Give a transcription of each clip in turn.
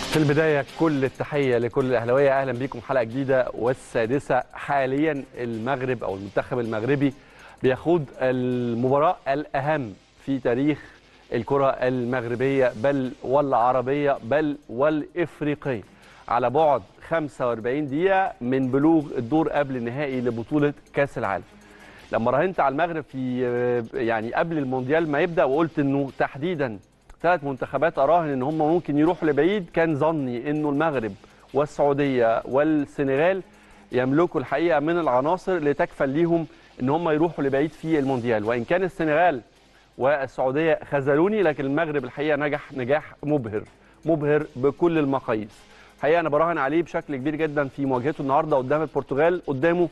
في البداية كل التحية لكل الأهلاوية أهلا بكم حلقة جديدة والسادسة حاليا المغرب أو المنتخب المغربي بيخوض المباراة الأهم في تاريخ الكرة المغربية بل والعربية بل والإفريقية على بعد 45 دقيقة من بلوغ الدور قبل النهائي لبطولة كأس العالم لما راهنت على المغرب في يعني قبل المونديال ما يبدأ وقلت انه تحديدا ثلاث منتخبات اراهن ان هم ممكن يروحوا لبعيد كان ظني انه المغرب والسعوديه والسنغال يملكوا الحقيقه من العناصر اللي تكفل ليهم ان هم يروحوا لبعيد في المونديال وان كان السنغال والسعوديه خذلوني لكن المغرب الحقيقه نجح نجاح مبهر مبهر بكل المقاييس الحقيقه انا براهن عليه بشكل كبير جدا في مواجهته النهارده قدام البرتغال قدامه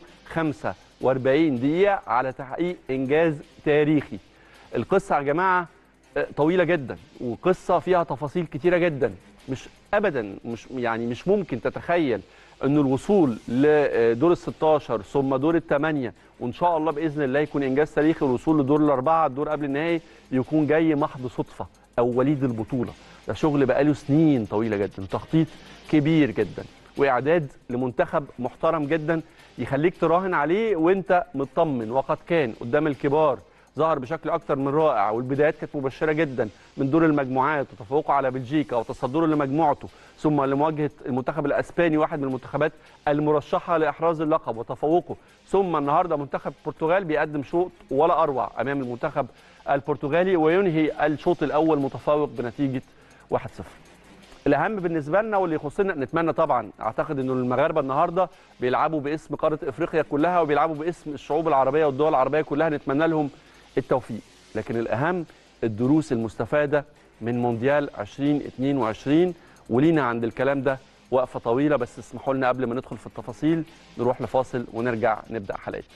45 دقيقه على تحقيق انجاز تاريخي القصه يا جماعه طويله جدا وقصه فيها تفاصيل كتيره جدا مش ابدا مش يعني مش ممكن تتخيل انه الوصول لدور ال 16 ثم دور الثمانيه وان شاء الله باذن الله يكون انجاز تاريخي الوصول لدور الاربعه الدور قبل النهائي يكون جاي محض صدفه او وليد البطوله ده شغل بقاله سنين طويله جدا تخطيط كبير جدا واعداد لمنتخب محترم جدا يخليك تراهن عليه وانت مطمن وقد كان قدام الكبار ظهر بشكل اكتر من رائع والبدايات كانت مبشره جدا من دور المجموعات وتفوقه على بلجيكا وتصدره لمجموعته ثم لمواجهه المنتخب الاسباني واحد من المنتخبات المرشحه لاحراز اللقب وتفوقه ثم النهارده منتخب البرتغال بيقدم شوط ولا اروع امام المنتخب البرتغالي وينهي الشوط الاول متفوق بنتيجه 1-0 الاهم بالنسبه لنا واللي يخصنا نتمنى طبعا اعتقد انه المغاربه النهارده بيلعبوا باسم قاره افريقيا كلها وبيلعبوا باسم الشعوب العربيه والدول العربيه كلها نتمنى لهم التوفيق لكن الأهم الدروس المستفادة من مونديال 2022 ولينا عند الكلام ده وقفة طويلة بس اسمحوا لنا قبل ما ندخل في التفاصيل نروح لفاصل ونرجع نبدأ حلقتنا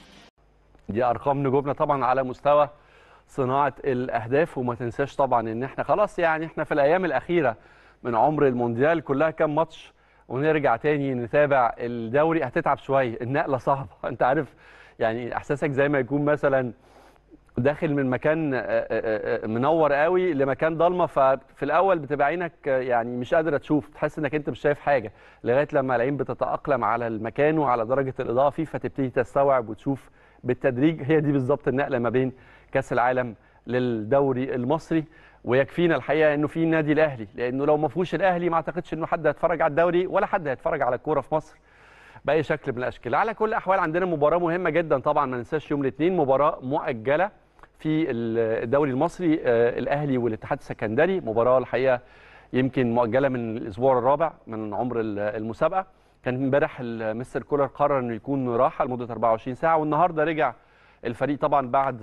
دي أرقام نجومنا طبعا على مستوى صناعة الأهداف وما تنساش طبعا إن احنا خلاص يعني احنا في الأيام الأخيرة من عمر المونديال كلها كام ماتش ونرجع تاني نتابع الدوري هتتعب شوية النقلة صعبة أنت عارف يعني إحساسك زي ما يكون مثلا داخل من مكان منور قوي لمكان ضلمه ففي الاول بتبقى عينك يعني مش قادره تشوف تحس انك انت مش شايف حاجه لغايه لما العين بتتاقلم على المكان وعلى درجه الاضاءه فيه فتبتدي تستوعب وتشوف بالتدريج هي دي بالظبط النقله ما بين كاس العالم للدوري المصري ويكفينا الحقيقه انه في النادي الاهلي لانه لو ما فيهوش الاهلي ما اعتقدش انه حد هيتفرج على الدوري ولا حد هيتفرج على الكوره في مصر باي شكل من الاشكال على كل الاحوال عندنا مباراه مهمه جدا طبعا ما ننساش يوم الاثنين مباراه مؤجله في الدوري المصري الاهلي والاتحاد السكندري مباراه الحقيقه يمكن مؤجله من الاسبوع الرابع من عمر المسابقه كان امبارح مستر كولر قرر انه يكون راحه لمده 24 ساعه والنهارده رجع الفريق طبعا بعد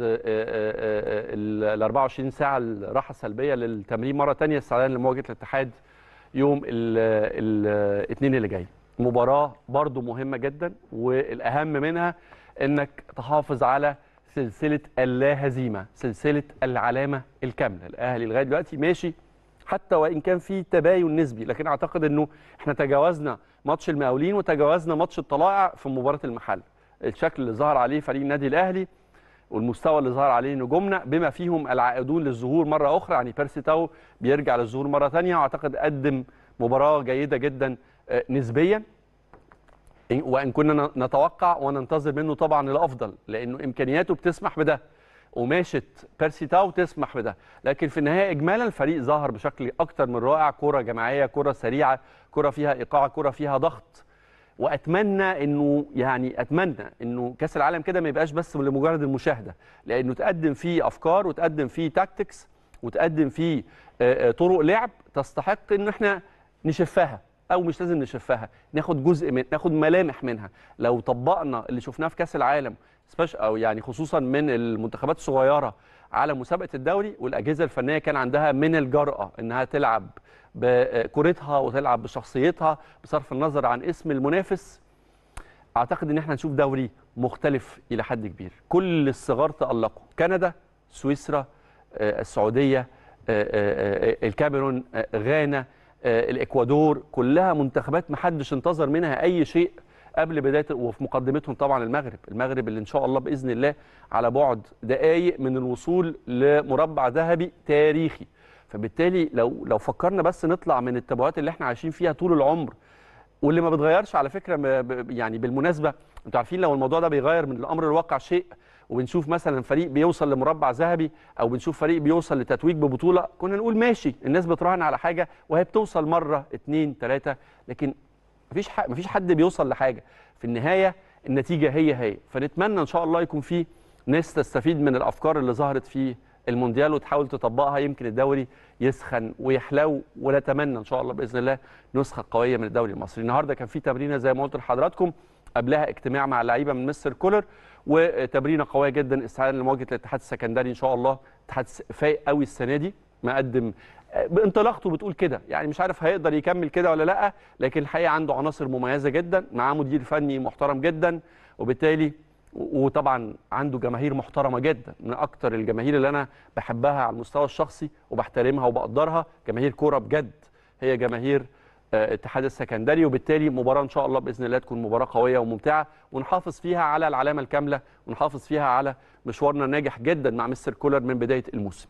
ال 24 ساعه الراحه السلبيه للتمرين مره ثانيه استعدادا لمواجهه الاتحاد يوم الاثنين اللي جاي مباراه برضو مهمه جدا والاهم منها انك تحافظ على سلسله اللا هزيمه سلسله العلامه الكامله الاهلي لغايه دلوقتي ماشي حتى وان كان في تباين نسبي لكن اعتقد انه احنا تجاوزنا ماتش المقاولين وتجاوزنا ماتش الطلائع في مباراه المحل الشكل اللي ظهر عليه فريق النادي الاهلي والمستوى اللي ظهر عليه نجومنا بما فيهم العائدون للظهور مره اخرى يعني بيرسي تاو بيرجع للظهور مره ثانيه واعتقد قدم مباراه جيده جدا نسبيا وان كنا نتوقع وننتظر منه طبعا الافضل لانه امكانياته بتسمح بده قماشه بيرسي تاو تسمح بده لكن في النهايه اجمالا الفريق ظهر بشكل اكتر من رائع كره جماعيه كره سريعه كره فيها ايقاع كره فيها ضغط واتمنى انه يعني اتمنى انه كاس العالم كده ما يبقاش بس لمجرد المشاهده لانه تقدم فيه افكار وتقدم فيه تاكتكس وتقدم فيه طرق لعب تستحق ان احنا نشفها او مش لازم نشفها ناخد جزء من ناخد ملامح منها لو طبقنا اللي شفناه في كاس العالم او يعني خصوصا من المنتخبات الصغيره على مسابقه الدوري والاجهزه الفنيه كان عندها من الجراه انها تلعب بكورتها وتلعب بشخصيتها بصرف النظر عن اسم المنافس اعتقد ان احنا نشوف دوري مختلف الى حد كبير كل الصغار تالقوا كندا سويسرا السعوديه الكاميرون غانا الاكوادور كلها منتخبات ما حدش انتظر منها اي شيء قبل بدايه وفي مقدمتهم طبعا المغرب المغرب اللي ان شاء الله باذن الله على بعد دقائق من الوصول لمربع ذهبي تاريخي فبالتالي لو لو فكرنا بس نطلع من التبعات اللي احنا عايشين فيها طول العمر واللي ما بتغيرش على فكره م- ب- يعني بالمناسبه انتوا عارفين لو الموضوع ده بيغير من الامر الواقع شيء وبنشوف مثلا فريق بيوصل لمربع ذهبي او بنشوف فريق بيوصل لتتويج ببطوله كنا نقول ماشي الناس بتراهن على حاجه وهي بتوصل مره اتنين تلاته لكن مفيش ح... مفيش حد بيوصل لحاجه في النهايه النتيجه هي هي فنتمنى ان شاء الله يكون في ناس تستفيد من الافكار اللي ظهرت في المونديال وتحاول تطبقها يمكن الدوري يسخن ويحلو ونتمنى ان شاء الله باذن الله نسخه قويه من الدوري المصري النهارده كان في تمرينه زي ما قلت لحضراتكم قبلها اجتماع مع اللعيبه من مستر كولر وتمرينه قويه جدا استعدادا لمواجهه الاتحاد السكندري ان شاء الله اتحاد فايق قوي السنه دي مقدم بانطلاقته بتقول كده يعني مش عارف هيقدر يكمل كده ولا لا لكن الحقيقه عنده عناصر مميزه جدا معاه مدير فني محترم جدا وبالتالي وطبعا عنده جماهير محترمه جدا من اكتر الجماهير اللي انا بحبها على المستوى الشخصي وبحترمها وبقدرها جماهير كوره بجد هي جماهير آه، اتحاد السكندري وبالتالي مباراه ان شاء الله باذن الله تكون مباراه قويه وممتعه ونحافظ فيها على العلامه الكامله ونحافظ فيها على مشوارنا الناجح جدا مع مستر كولر من بدايه الموسم.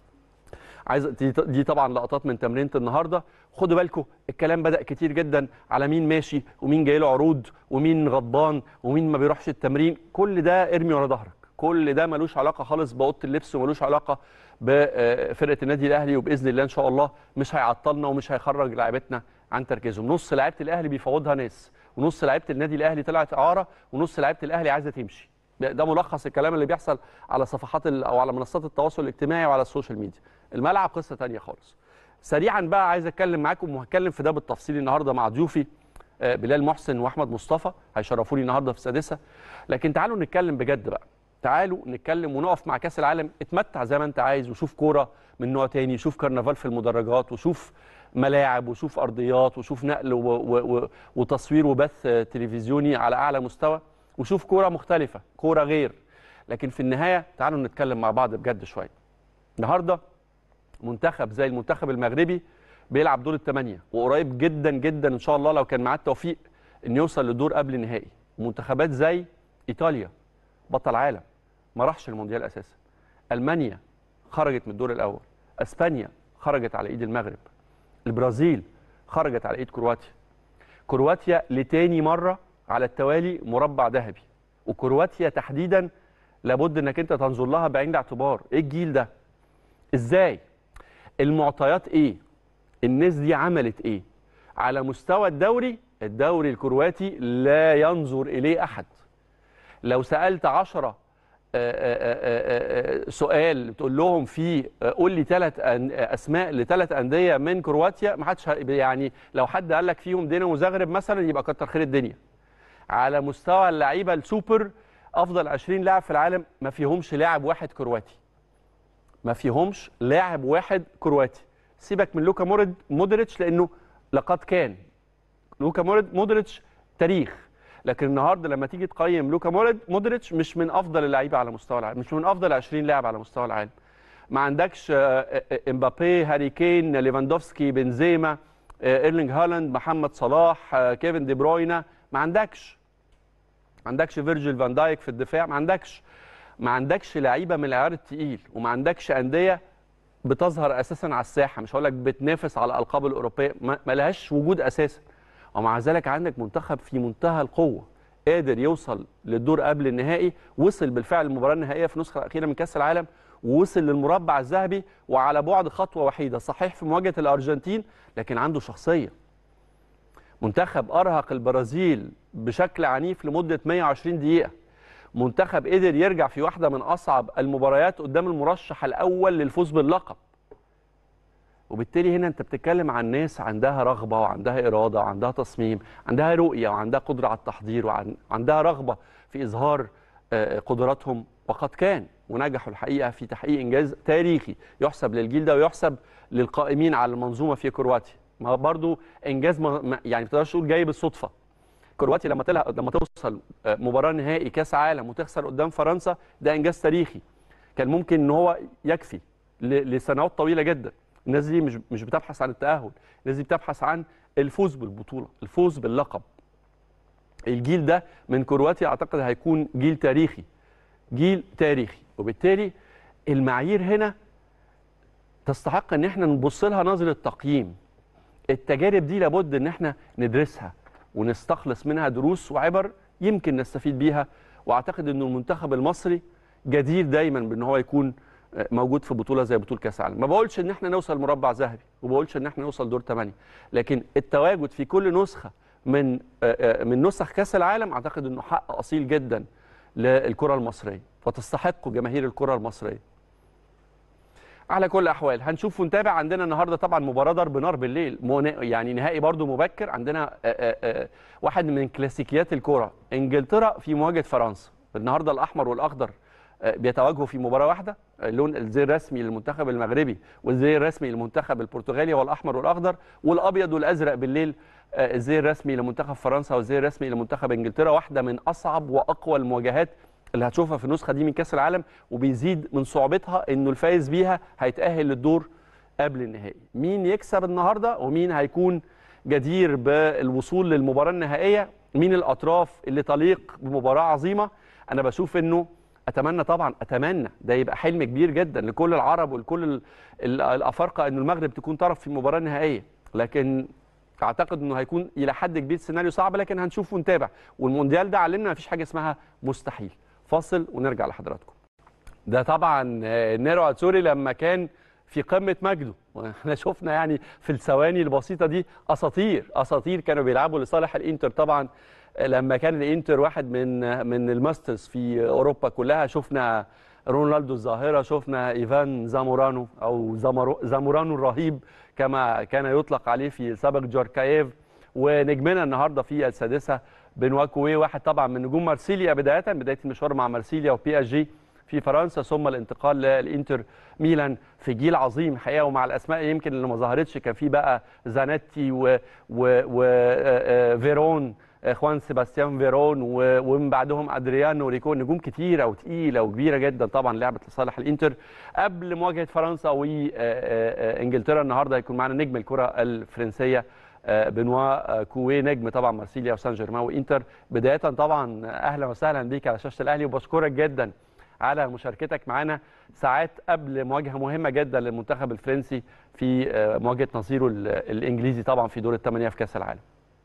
عايز دي دي طبعا لقطات من تمرينه النهارده خدوا بالكم الكلام بدا كتير جدا على مين ماشي ومين جاي له عروض ومين غضبان ومين ما بيروحش التمرين كل ده ارمي ورا ظهرك كل ده ملوش علاقه خالص باوضه اللبس وملوش علاقه بفرقه النادي الاهلي وباذن الله ان شاء الله مش هيعطلنا ومش هيخرج لاعيبتنا عن تركيزهم نص لعيبه الاهلي بيفوضها ناس ونص لعيبه النادي الاهلي طلعت اعاره ونص لعيبه الاهلي عايزه تمشي ده ده ملخص الكلام اللي بيحصل على صفحات ال- او على منصات التواصل الاجتماعي وعلى السوشيال ميديا الملعب قصه تانية خالص سريعا بقى عايز اتكلم معاكم وهتكلم في ده بالتفصيل النهارده مع ضيوفي آه، بلال محسن واحمد مصطفى هيشرفوني النهارده في السادسه لكن تعالوا نتكلم بجد بقى تعالوا نتكلم ونقف مع كاس العالم اتمتع زي ما انت عايز وشوف كوره من نوع تاني شوف كرنفال في المدرجات وشوف ملاعب وشوف ارضيات وشوف نقل و و و وتصوير وبث آه، تلفزيوني على اعلى مستوى وشوف كوره مختلفه كوره غير لكن في النهايه تعالوا نتكلم مع بعض بجد شويه النهارده منتخب زي المنتخب المغربي بيلعب دور الثمانيه وقريب جدا جدا ان شاء الله لو كان معاه التوفيق ان يوصل للدور قبل النهائي منتخبات زي ايطاليا بطل عالم ما راحش المونديال اساسا المانيا خرجت من الدور الاول اسبانيا خرجت على ايد المغرب البرازيل خرجت على ايد كرواتيا كرواتيا لتاني مره على التوالي مربع ذهبي وكرواتيا تحديدا لابد انك انت تنظر لها بعين الاعتبار ايه الجيل ده ازاي المعطيات ايه الناس دي عملت ايه على مستوى الدوري الدوري الكرواتي لا ينظر اليه احد لو سالت عشرة سؤال تقول لهم فيه آه، قول لي ثلاث اسماء لثلاث انديه من كرواتيا ما حدش ه- يعني لو حد قال لك فيهم دينامو زغرب مثلا يبقى كتر خير الدنيا على مستوى اللعيبه السوبر افضل 20 لاعب في العالم ما فيهمش لاعب واحد كرواتي ما فيهمش لاعب واحد كرواتي سيبك من لوكا مورد مودريتش لانه لقد كان لوكا مورد مودريتش تاريخ لكن النهارده لما تيجي تقيم لوكا مورد مودريتش مش من افضل اللعيبه على مستوى العالم مش من افضل 20 لاعب على مستوى العالم ما عندكش آه، آه، امبابي هاري كين ليفاندوفسكي بنزيما آه، ايرلينج هالاند محمد صلاح آه، كيفن دي بروينا ما عندكش ما عندكش فيرجيل فان دايك في الدفاع ما عندكش ما عندكش لعيبه من العيار التقيل وما عندكش انديه بتظهر اساسا على الساحه مش هقول لك بتنافس على الالقاب الاوروبيه ما ما لهاش وجود اساسا ومع ذلك عندك منتخب في منتهى القوه قادر يوصل للدور قبل النهائي وصل بالفعل المباراه النهائيه في النسخه الاخيره من كاس العالم ووصل للمربع الذهبي وعلى بعد خطوه وحيده صحيح في مواجهه الارجنتين لكن عنده شخصيه منتخب ارهق البرازيل بشكل عنيف لمده 120 دقيقه منتخب قدر يرجع في واحده من اصعب المباريات قدام المرشح الاول للفوز باللقب وبالتالي هنا انت بتتكلم عن ناس عندها رغبه وعندها اراده وعندها تصميم عندها رؤيه وعندها قدره على التحضير وعندها رغبه في اظهار آه، قدراتهم وقد كان ونجحوا الحقيقه في تحقيق انجاز تاريخي يحسب للجيل ده ويحسب للقائمين على المنظومه في كرواتيا ما برضو انجاز ما ما- يعني ما تقدرش تقول جاي بالصدفه كرواتيا لما تلعب لما توصل آه، مباراه نهائي كاس عالم وتخسر قدام فرنسا ده انجاز تاريخي كان ممكن ان هو يكفي ل- لسنوات طويله جدا الناس دي مش مش بتبحث عن التاهل الناس دي بتبحث عن الفوز بالبطوله الفوز باللقب الجيل ده من كرواتيا اعتقد هيكون جيل تاريخي جيل تاريخي وبالتالي المعايير هنا تستحق ان احنا نبص لها نظره تقييم التجارب دي لابد ان احنا ندرسها ونستخلص منها دروس وعبر يمكن نستفيد بيها واعتقد ان المنتخب المصري جدير دايما بان هو يكون موجود في بطوله زي بطوله كاس العالم ما بقولش ان احنا نوصل مربع ذهبي وما بقولش ان احنا نوصل دور 8 لكن التواجد في كل نسخه من من نسخ كاس العالم اعتقد انه حق اصيل جدا للكره المصريه فتستحق جماهير الكره المصريه على كل الاحوال هنشوف ونتابع عندنا النهارده طبعا مباراه ضرب نار بالليل يعني نهائي برضو مبكر عندنا واحد من كلاسيكيات الكره انجلترا في مواجهه فرنسا النهارده الاحمر والاخضر بيتواجهوا في مباراه واحده اللون الزي الرسمي للمنتخب المغربي والزي الرسمي للمنتخب البرتغالي هو الاحمر والاخضر والابيض والازرق بالليل الزي الرسمي لمنتخب فرنسا والزي الرسمي لمنتخب انجلترا واحده من اصعب واقوى المواجهات اللي هتشوفها في النسخه دي من كاس العالم وبيزيد من صعوبتها انه الفايز بيها هيتاهل للدور قبل النهائي مين يكسب النهارده ومين هيكون جدير بالوصول للمباراه النهائيه مين الاطراف اللي تليق بمباراه عظيمه انا بشوف انه اتمنى طبعا اتمنى ده يبقى حلم كبير جدا لكل العرب ولكل الافارقه ان المغرب تكون طرف في المباراه النهائيه لكن اعتقد انه هيكون الى حد كبير سيناريو صعب لكن هنشوف ونتابع والمونديال ده علمنا مفيش حاجه اسمها مستحيل فاصل ونرجع لحضراتكم ده طبعا نيرو اتسوري لما كان في قمه مجده واحنا شفنا يعني في الثواني البسيطه دي اساطير اساطير كانوا بيلعبوا لصالح الانتر طبعا لما كان الانتر واحد من من الماسترز في اوروبا كلها شفنا رونالدو الظاهره شفنا ايفان زامورانو او زامورانو الرهيب كما كان يطلق عليه في سابق جوركايف ونجمنا النهارده في السادسه بنوا كوي واحد طبعا من نجوم مارسيليا بدايه بدايه المشوار مع مارسيليا وبي اس جي في فرنسا ثم الانتقال للانتر ميلان في جيل عظيم حقيقه ومع الاسماء يمكن اللي ما ظهرتش كان في بقى زانيتي و وفيرون خوان سيباستيان فيرون ومن بعدهم ادريانو ريكو نجوم كتيره وتقيله وكبيره جدا طبعا لعبت لصالح الانتر قبل مواجهه فرنسا وانجلترا النهارده هيكون معانا نجم الكره الفرنسيه بنوا كوي نجم طبعا مارسيليا وسان جيرمان وانتر بدايه طبعا اهلا وسهلا بيك على شاشه الاهلي وبشكرك جدا على مشاركتك معنا ساعات قبل مواجهه مهمه جدا للمنتخب الفرنسي في مواجهه نظيره الانجليزي طبعا في دور الثمانيه في كاس العالم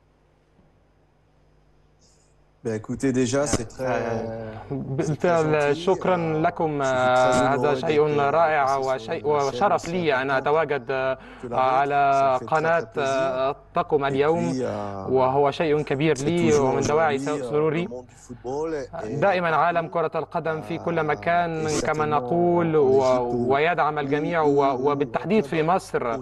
بالفعل شكرا لكم هذا شيء رائع وشيء وشرف لي ان اتواجد على قناه طاقم اليوم وهو شيء كبير لي ومن دواعي سروري دائما عالم كره القدم في كل مكان كما نقول ويدعم الجميع وبالتحديد في مصر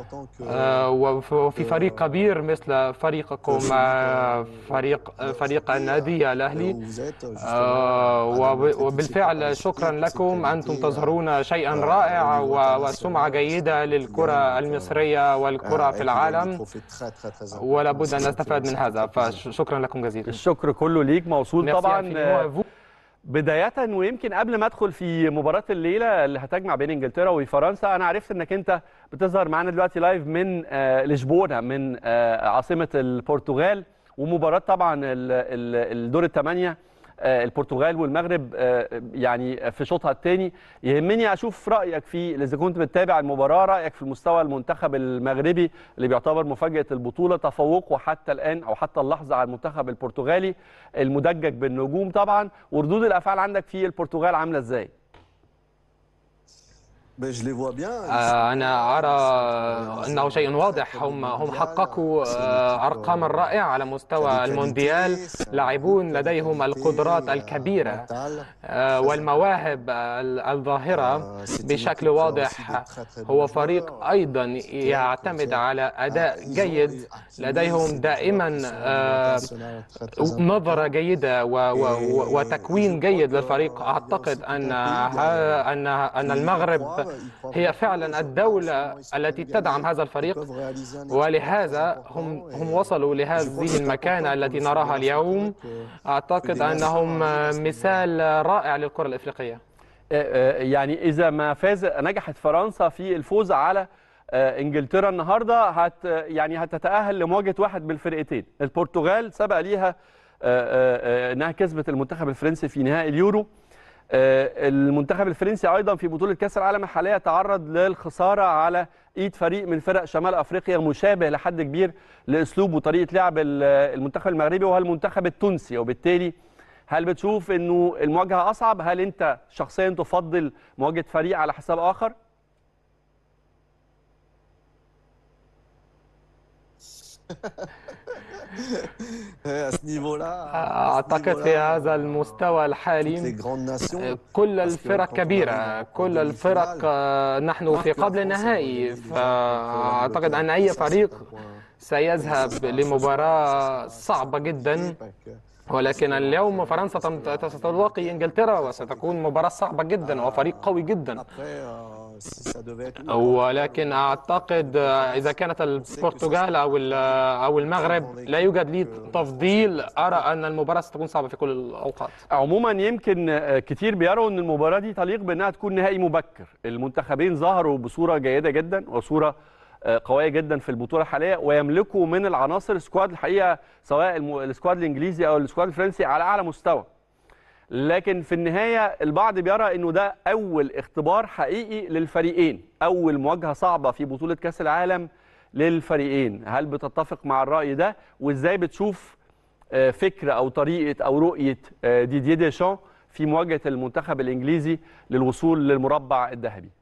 وفي فريق كبير مثل فريقكم فريق فريق النادي الاهلي آه وبالفعل شكرا لكم انتم تظهرون شيئا رائع وسمعه جيده للكره المصريه والكره في العالم ولا بد ان نستفاد من هذا فشكرا لكم جزيلا الشكر كله ليك موصول طبعا بداية ويمكن قبل ما ادخل في مباراة الليلة اللي هتجمع بين انجلترا وفرنسا انا عرفت انك انت بتظهر معانا دلوقتي لايف من لشبونه من عاصمة البرتغال ومباراه طبعا الدور الثمانيه البرتغال والمغرب يعني في شوطها الثاني يهمني اشوف رايك في اذا كنت بتتابع المباراه رايك في المستوى المنتخب المغربي اللي بيعتبر مفاجاه البطوله تفوقه حتى الان او حتى اللحظه على المنتخب البرتغالي المدجج بالنجوم طبعا وردود الافعال عندك في البرتغال عامله ازاي أنا أرى أنه شيء واضح هم هم حققوا أرقاما رائعة على مستوى المونديال لاعبون لديهم القدرات الكبيرة والمواهب الظاهرة بشكل واضح هو فريق أيضا يعتمد على أداء جيد لديهم دائما نظرة جيدة وتكوين جيد للفريق أعتقد أن أن أن المغرب هي فعلا الدولة التي تدعم هذا الفريق ولهذا هم هم وصلوا لهذه المكانة التي نراها اليوم أعتقد أنهم مثال رائع للكرة الإفريقية يعني إذا ما فاز نجحت فرنسا في الفوز على انجلترا النهارده هت يعني هتتاهل لمواجهه واحد بالفرقتين البرتغال سبق ليها انها كسبت المنتخب الفرنسي في نهائي اليورو المنتخب الفرنسي ايضا في بطوله كاس العالم الحاليه تعرض للخساره على ايد فريق من فرق شمال افريقيا مشابه لحد كبير لاسلوب وطريقه لعب المنتخب المغربي وهو المنتخب التونسي وبالتالي هل بتشوف انه المواجهه اصعب هل انت شخصيا تفضل مواجهه فريق على حساب اخر اعتقد في هذا المستوى الحالي كل الفرق كبيره كل الفرق نحن في قبل النهائي فاعتقد ان اي فريق سيذهب لمباراه صعبه جدا ولكن اليوم فرنسا ستلاقي انجلترا وستكون مباراه صعبه جدا وفريق قوي جدا ولكن اعتقد اذا كانت البرتغال او او المغرب لا يوجد لي تفضيل ارى ان المباراه ستكون صعبه في كل الاوقات عموما يمكن كتير بيروا ان المباراه دي تليق بانها تكون نهائي مبكر المنتخبين ظهروا بصوره جيده جدا وصوره قويه جدا في البطوله الحاليه ويملكوا من العناصر سكواد الحقيقه سواء السكواد الانجليزي او السكواد الفرنسي على اعلى مستوى لكن في النهايه البعض بيرى انه ده اول اختبار حقيقي للفريقين اول مواجهه صعبه في بطوله كاس العالم للفريقين هل بتتفق مع الراي ده وازاي بتشوف فكره او طريقه او رؤيه ديدييه ديشان في مواجهه المنتخب الانجليزي للوصول للمربع الذهبي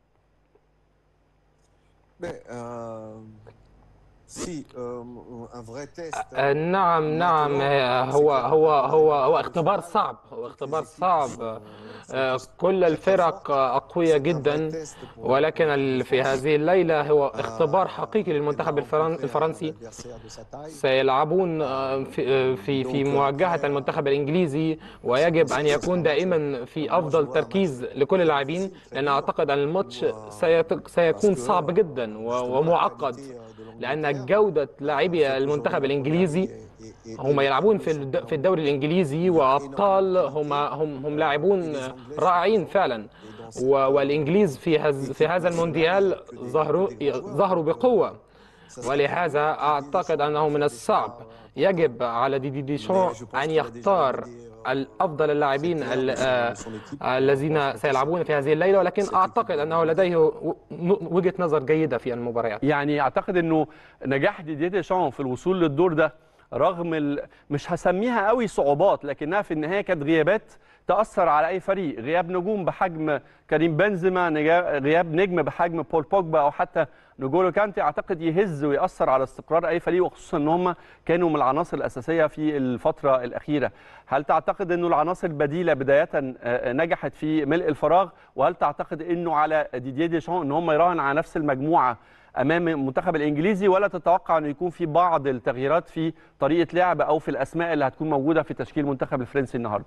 نعم نعم هو هو هو هو اختبار صعب هو اختبار صعب كل الفرق أقوياء جدا ولكن في هذه الليلة هو اختبار حقيقي للمنتخب الفرنسي سيلعبون في في في مواجهة المنتخب الإنجليزي ويجب أن يكون دائما في أفضل تركيز لكل اللاعبين لأن أعتقد أن الماتش سيكون صعب جدا ومعقد لأن جودة لاعبي المنتخب الإنجليزي هم يلعبون في في الدوري الانجليزي وابطال هم هم هم لاعبون رائعين فعلا والانجليز في هز في هذا المونديال ظهروا ظهروا بقوه ولهذا اعتقد انه من الصعب يجب على ديدي ديشان ان يختار الافضل اللاعبين الذين سيلعبون في هذه الليله ولكن اعتقد انه لديه وجهه نظر جيده في المباريات يعني اعتقد انه نجاح ديدي ديشان في الوصول للدور ده رغم ال... مش هسميها قوي صعوبات لكنها في النهايه كانت غيابات تاثر على اي فريق غياب نجوم بحجم كريم بنزيما غياب نجم بحجم بول بوجبا او حتى نجولو كانتي اعتقد يهز وياثر على استقرار اي فريق وخصوصا ان هم كانوا من العناصر الاساسيه في الفتره الاخيره هل تعتقد انه العناصر البديله بدايه نجحت في ملء الفراغ وهل تعتقد انه على ديديه ديشان ان هم يراهن على نفس المجموعه امام المنتخب الانجليزي ولا تتوقع انه يكون في بعض التغييرات في طريقه لعب او في الاسماء اللي هتكون موجوده في تشكيل المنتخب الفرنسي النهارده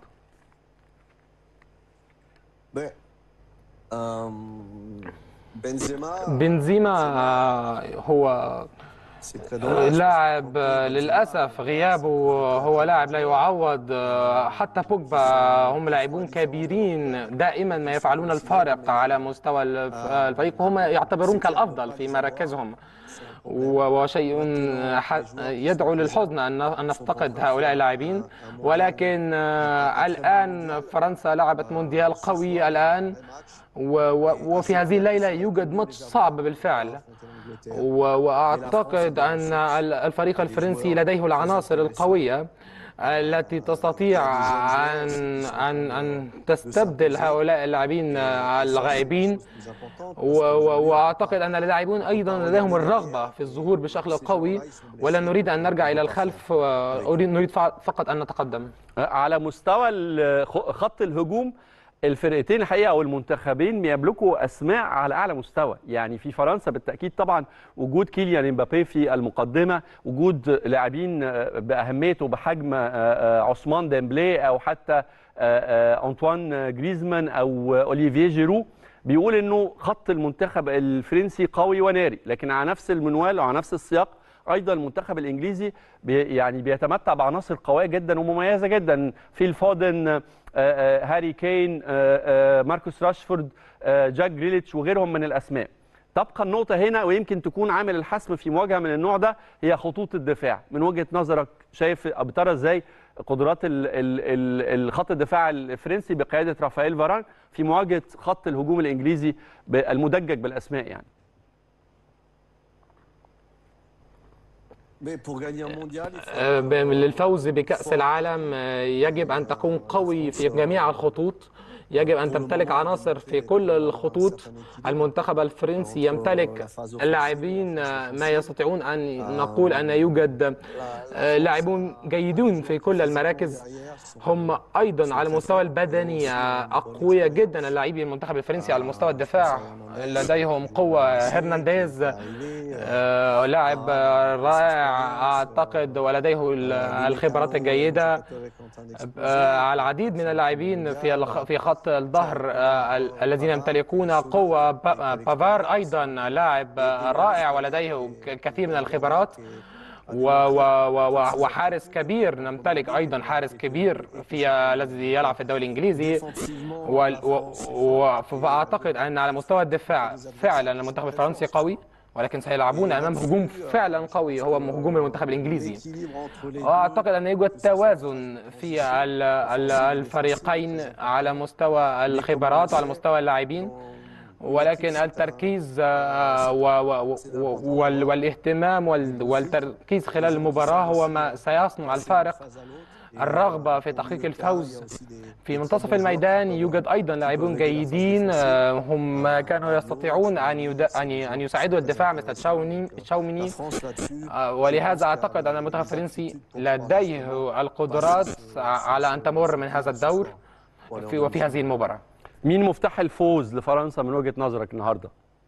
بنزيما بنزيما هو لاعب للاسف غيابه هو لاعب لا يعوض حتى بوجبا هم لاعبون كبيرين دائما ما يفعلون الفارق على مستوى الفريق وهم يعتبرون كالافضل في مراكزهم وشيء يدعو للحزن ان نفتقد هؤلاء اللاعبين ولكن الان فرنسا لعبت مونديال قوي الان وفي هذه الليله يوجد ماتش صعب بالفعل واعتقد ان الفريق الفرنسي لديه العناصر القويه التي تستطيع ان ان ان تستبدل هؤلاء اللاعبين الغائبين واعتقد ان اللاعبون ايضا لديهم الرغبه في الظهور بشكل قوي ولا نريد ان نرجع الى الخلف نريد فقط ان نتقدم على مستوى خط الهجوم الفرقتين الحقيقه او المنتخبين بيملكوا اسماء على اعلى مستوى يعني في فرنسا بالتاكيد طبعا وجود كيليان امبابي في المقدمه وجود لاعبين باهميه وبحجم عثمان ديمبلي او حتى انطوان جريزمان او اوليفيه جيرو بيقول انه خط المنتخب الفرنسي قوي وناري لكن على نفس المنوال وعلى نفس السياق ايضا المنتخب الانجليزي بي يعني بيتمتع بعناصر قويه جدا ومميزه جدا في الفودن هاري كين ماركوس راشفورد جاك جريليتش وغيرهم من الاسماء تبقى النقطه هنا ويمكن تكون عامل الحسم في مواجهه من النوع ده هي خطوط الدفاع من وجهه نظرك شايف بترى ازاي قدرات الخط الدفاع الفرنسي بقياده رافائيل فاران في مواجهه خط الهجوم الانجليزي المدجج بالاسماء يعني للفوز بكأس العالم يجب أن تكون قوي في جميع الخطوط يجب أن تمتلك عناصر في كل الخطوط المنتخب الفرنسي يمتلك اللاعبين ما يستطيعون أن نقول أن يوجد لاعبون جيدون في كل المراكز هم أيضا على المستوى البدني أقوياء جدا اللاعبين المنتخب الفرنسي على مستوى الدفاع لديهم قوة هرنانديز لاعب رائع أعتقد ولديه الخبرات الجيدة العديد من اللاعبين في في خط الظهر الذين يمتلكون قوة بافار أيضا لاعب رائع ولديه الكثير من الخبرات وحارس كبير نمتلك ايضا حارس كبير في الذي يلعب في الدوري الانجليزي فاعتقد ان على مستوى الدفاع فعلا المنتخب الفرنسي قوي ولكن سيلعبون امام هجوم فعلا قوي هو هجوم المنتخب الانجليزي واعتقد ان يوجد توازن في الفريقين على مستوى الخبرات وعلى مستوى اللاعبين ولكن التركيز والاهتمام والتركيز خلال المباراة هو ما سيصنع الفارق الرغبة في تحقيق الفوز في منتصف الميدان يوجد أيضا لاعبون جيدين هم كانوا يستطيعون أن أن يساعدوا الدفاع مثل تشاوميني ولهذا أعتقد أن المنتخب الفرنسي لديه القدرات على أن تمر من هذا الدور في وفي هذه المباراة مين مفتاح الفوز لفرنسا من وجهه نظرك النهارده؟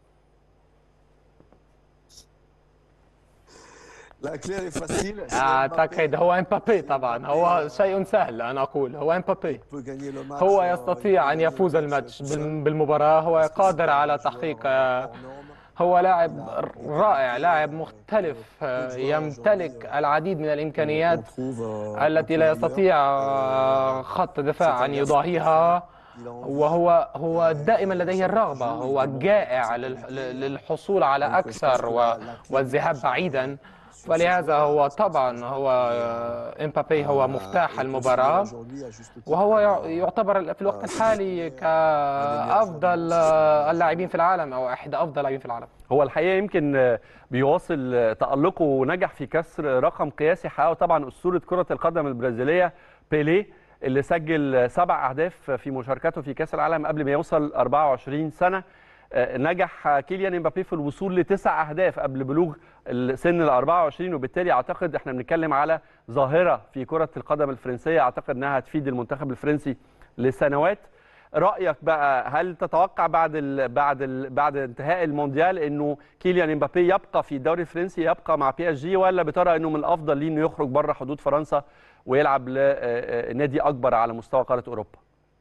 اعتقد هو امبابي طبعا هو شيء سهل انا اقول هو امبابي هو يستطيع ان يفوز الماتش بالمباراه هو قادر على تحقيق هو لاعب رائع لاعب مختلف يمتلك العديد من الامكانيات التي لا يستطيع خط دفاع ان يضاهيها وهو هو دائما لديه الرغبة هو جائع للحصول على أكثر والذهاب بعيدا فلهذا هو طبعا هو امبابي هو مفتاح المباراة وهو يعتبر في الوقت الحالي كأفضل اللاعبين في العالم أو أحد أفضل اللاعبين في العالم هو الحقيقة يمكن بيواصل تألقه ونجح في كسر رقم قياسي حققه طبعا أسطورة كرة القدم البرازيلية بيليه اللي سجل سبع اهداف في مشاركته في كاس العالم قبل ما يوصل 24 سنه نجح كيليان امبابي في الوصول لتسع اهداف قبل بلوغ سن ال 24 وبالتالي اعتقد احنا بنتكلم على ظاهره في كره القدم الفرنسيه اعتقد انها هتفيد المنتخب الفرنسي لسنوات رايك بقى هل تتوقع بعد ال بعد ال بعد انتهاء المونديال انه كيليان امبابي يبقى في الدوري الفرنسي يبقى مع بي اس جي ولا بترى انه من الافضل ليه انه يخرج بره حدود فرنسا ويلعب لنادي اكبر على مستوى قاره اوروبا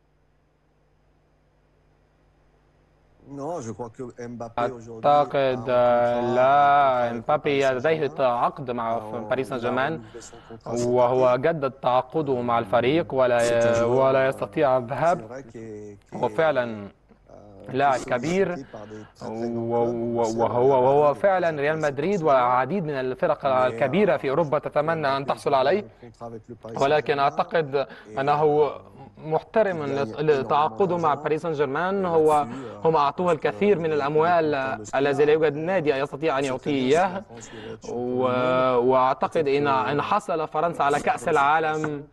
أعتقد لا امبابي لديه عقد مع باريس سان جيرمان وهو جدد تعاقده مع الفريق ولا ولا يستطيع الذهاب هو فعلا لاعب كبير وهو وهو فعلا ريال مدريد وعديد من الفرق الكبيرة في أوروبا تتمنى أن تحصل عليه ولكن أعتقد أنه محترم لتعاقده مع باريس سان جيرمان هو هم اعطوه الكثير من الاموال الذي لا يوجد نادي يستطيع ان يعطيه اياه واعتقد ان ان حصل فرنسا على كاس العالم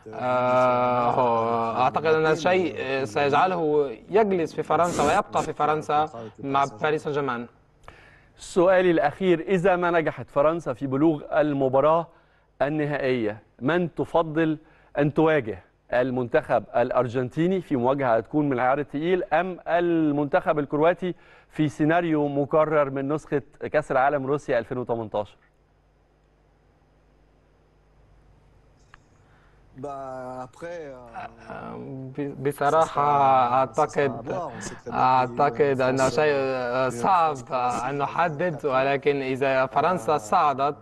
اعتقد ان شيء سيجعله يجلس في فرنسا ويبقى في فرنسا مع باريس سان جيرمان سؤالي الاخير اذا ما نجحت فرنسا في بلوغ المباراه النهائيه من تفضل ان تواجه المنتخب الارجنتيني في مواجهه هتكون من العيار الثقيل ام المنتخب الكرواتي في سيناريو مكرر من نسخه كاس العالم روسيا 2018 بصراحة أعتقد أعتقد أنه شيء صعب أن نحدد ولكن إذا فرنسا صعدت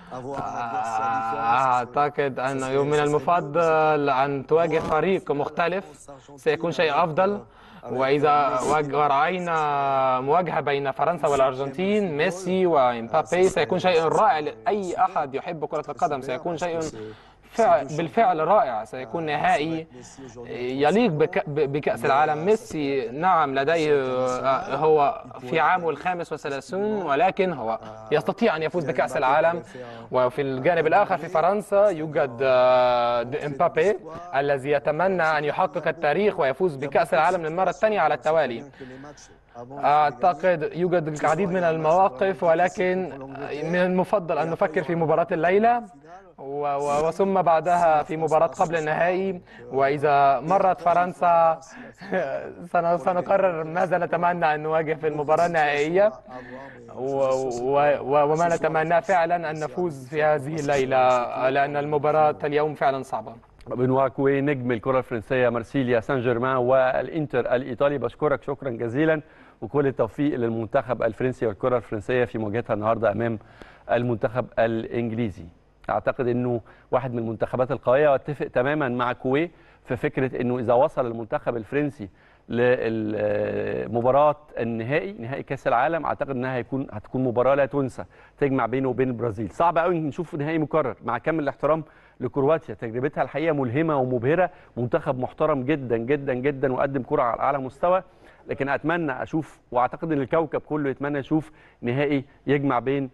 أعتقد أنه من المفضل أن تواجه فريق مختلف سيكون شيء أفضل وإذا رأينا مواجهة بين فرنسا والأرجنتين ميسي وإمبابي سيكون شيء رائع لأي أحد يحب كرة القدم سيكون شيء فعل بالفعل رائع سيكون نهائي يليق بك بكأس العالم ميسي نعم لديه هو في عامه الخامس والثلاثون ولكن هو يستطيع أن يفوز بكأس العالم وفي الجانب الآخر في فرنسا يوجد امبابي الذي يتمنى أن يحقق التاريخ ويفوز بكأس العالم للمرة الثانية على التوالي أعتقد يوجد العديد من المواقف ولكن من المفضل أن نفكر في مباراة الليلة وثم بعدها في مباراة قبل النهائي وإذا مرت فرنسا سنقرر ماذا نتمنى أن نواجه في المباراة النهائية وما نتمناه فعلا أن نفوز في هذه الليلة لأن المباراة اليوم فعلا صعبة بنوا كوي نجم الكرة الفرنسية مارسيليا سان جيرمان والإنتر الإيطالي بشكرك شكرا جزيلا وكل التوفيق للمنتخب الفرنسي والكرة الفرنسية في مواجهتها النهارده أمام المنتخب الإنجليزي اعتقد انه واحد من المنتخبات القويه واتفق تماما مع كوي في فكره انه اذا وصل المنتخب الفرنسي لمباراه النهائي نهائي كاس العالم اعتقد انها هيكون هتكون مباراه لا تنسى تجمع بينه وبين البرازيل صعب قوي نشوف نهائي مكرر مع كامل الاحترام لكرواتيا تجربتها الحقيقه ملهمه ومبهره منتخب محترم جدا جدا جدا وقدم كره على اعلى مستوى لكن اتمنى اشوف واعتقد ان الكوكب كله يتمنى يشوف نهائي يجمع بين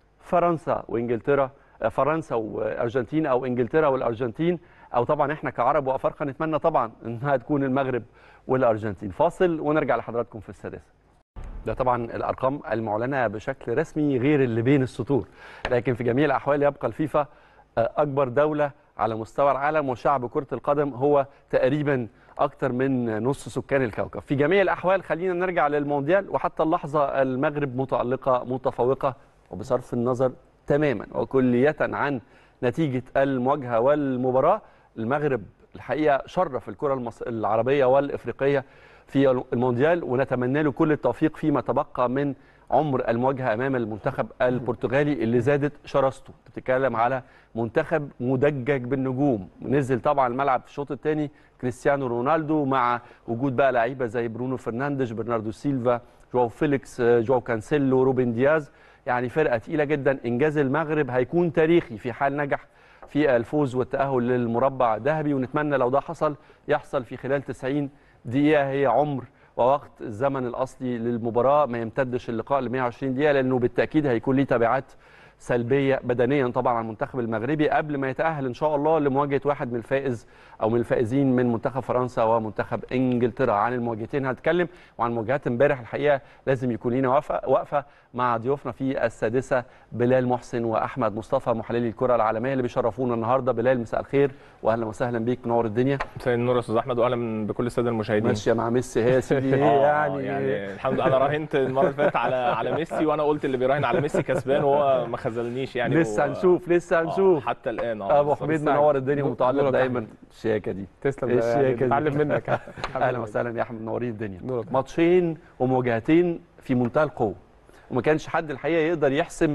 فرنسا وانجلترا فرنسا وارجنتين او انجلترا والارجنتين او طبعا احنا كعرب وافارقه نتمنى طبعا انها تكون المغرب والارجنتين فاصل ونرجع لحضراتكم في السادسه ده طبعا الارقام المعلنه بشكل رسمي غير اللي بين السطور لكن في جميع الاحوال يبقى الفيفا اكبر دوله على مستوى العالم وشعب كره القدم هو تقريبا اكثر من نص سكان الكوكب في جميع الاحوال خلينا نرجع للمونديال وحتى اللحظه المغرب متالقه متفوقه وبصرف النظر تماما وكلية عن نتيجة المواجهة والمباراة المغرب الحقيقة شرف الكرة المص... العربية والإفريقية في المونديال ونتمنى له كل التوفيق فيما تبقى من عمر المواجهة أمام المنتخب البرتغالي اللي زادت شراسته بتتكلم على منتخب مدجج بالنجوم نزل طبعا الملعب في الشوط الثاني كريستيانو رونالدو مع وجود بقى لعيبة زي برونو فرنانديش برناردو سيلفا جواو فيليكس جواو كانسيلو روبن دياز يعني فرقه تقيله جدا انجاز المغرب هيكون تاريخي في حال نجح في الفوز والتاهل للمربع الذهبي ونتمنى لو ده حصل يحصل في خلال 90 دقيقه هي عمر ووقت الزمن الاصلي للمباراه ما يمتدش اللقاء ل 120 دقيقه لانه بالتاكيد هيكون ليه تبعات سلبيه بدنيا طبعا على المنتخب المغربي قبل ما يتاهل ان شاء الله لمواجهه واحد من الفائز او من الفائزين من منتخب فرنسا ومنتخب انجلترا عن المواجهتين هنتكلم وعن مواجهات امبارح الحقيقه لازم يكون لينا وقفه مع ضيوفنا في السادسه بلال محسن واحمد مصطفى محللي الكره العالميه اللي بيشرفونا النهارده بلال مساء الخير واهلا وسهلا بيك منور الدنيا مساء النور يا استاذ احمد واهلا بكل الساده المشاهدين ماشيه مع ميسي هي سيدي يعني يعني الحمد لله انا راهنت المره اللي فاتت على على ميسي وانا قلت اللي بيراهن على ميسي كسبان وهو ما خذلنيش يعني لسه هنشوف لسه هنشوف حتى الان اه ابو حميد منور الدنيا ومتعلق دايما الشياكه دي تسلم الشياكه دي اتعلم منك اهلا وسهلا يا احمد منورين الدنيا ماتشين ومواجهتين في منتهى القوه وما كانش حد الحقيقه يقدر يحسم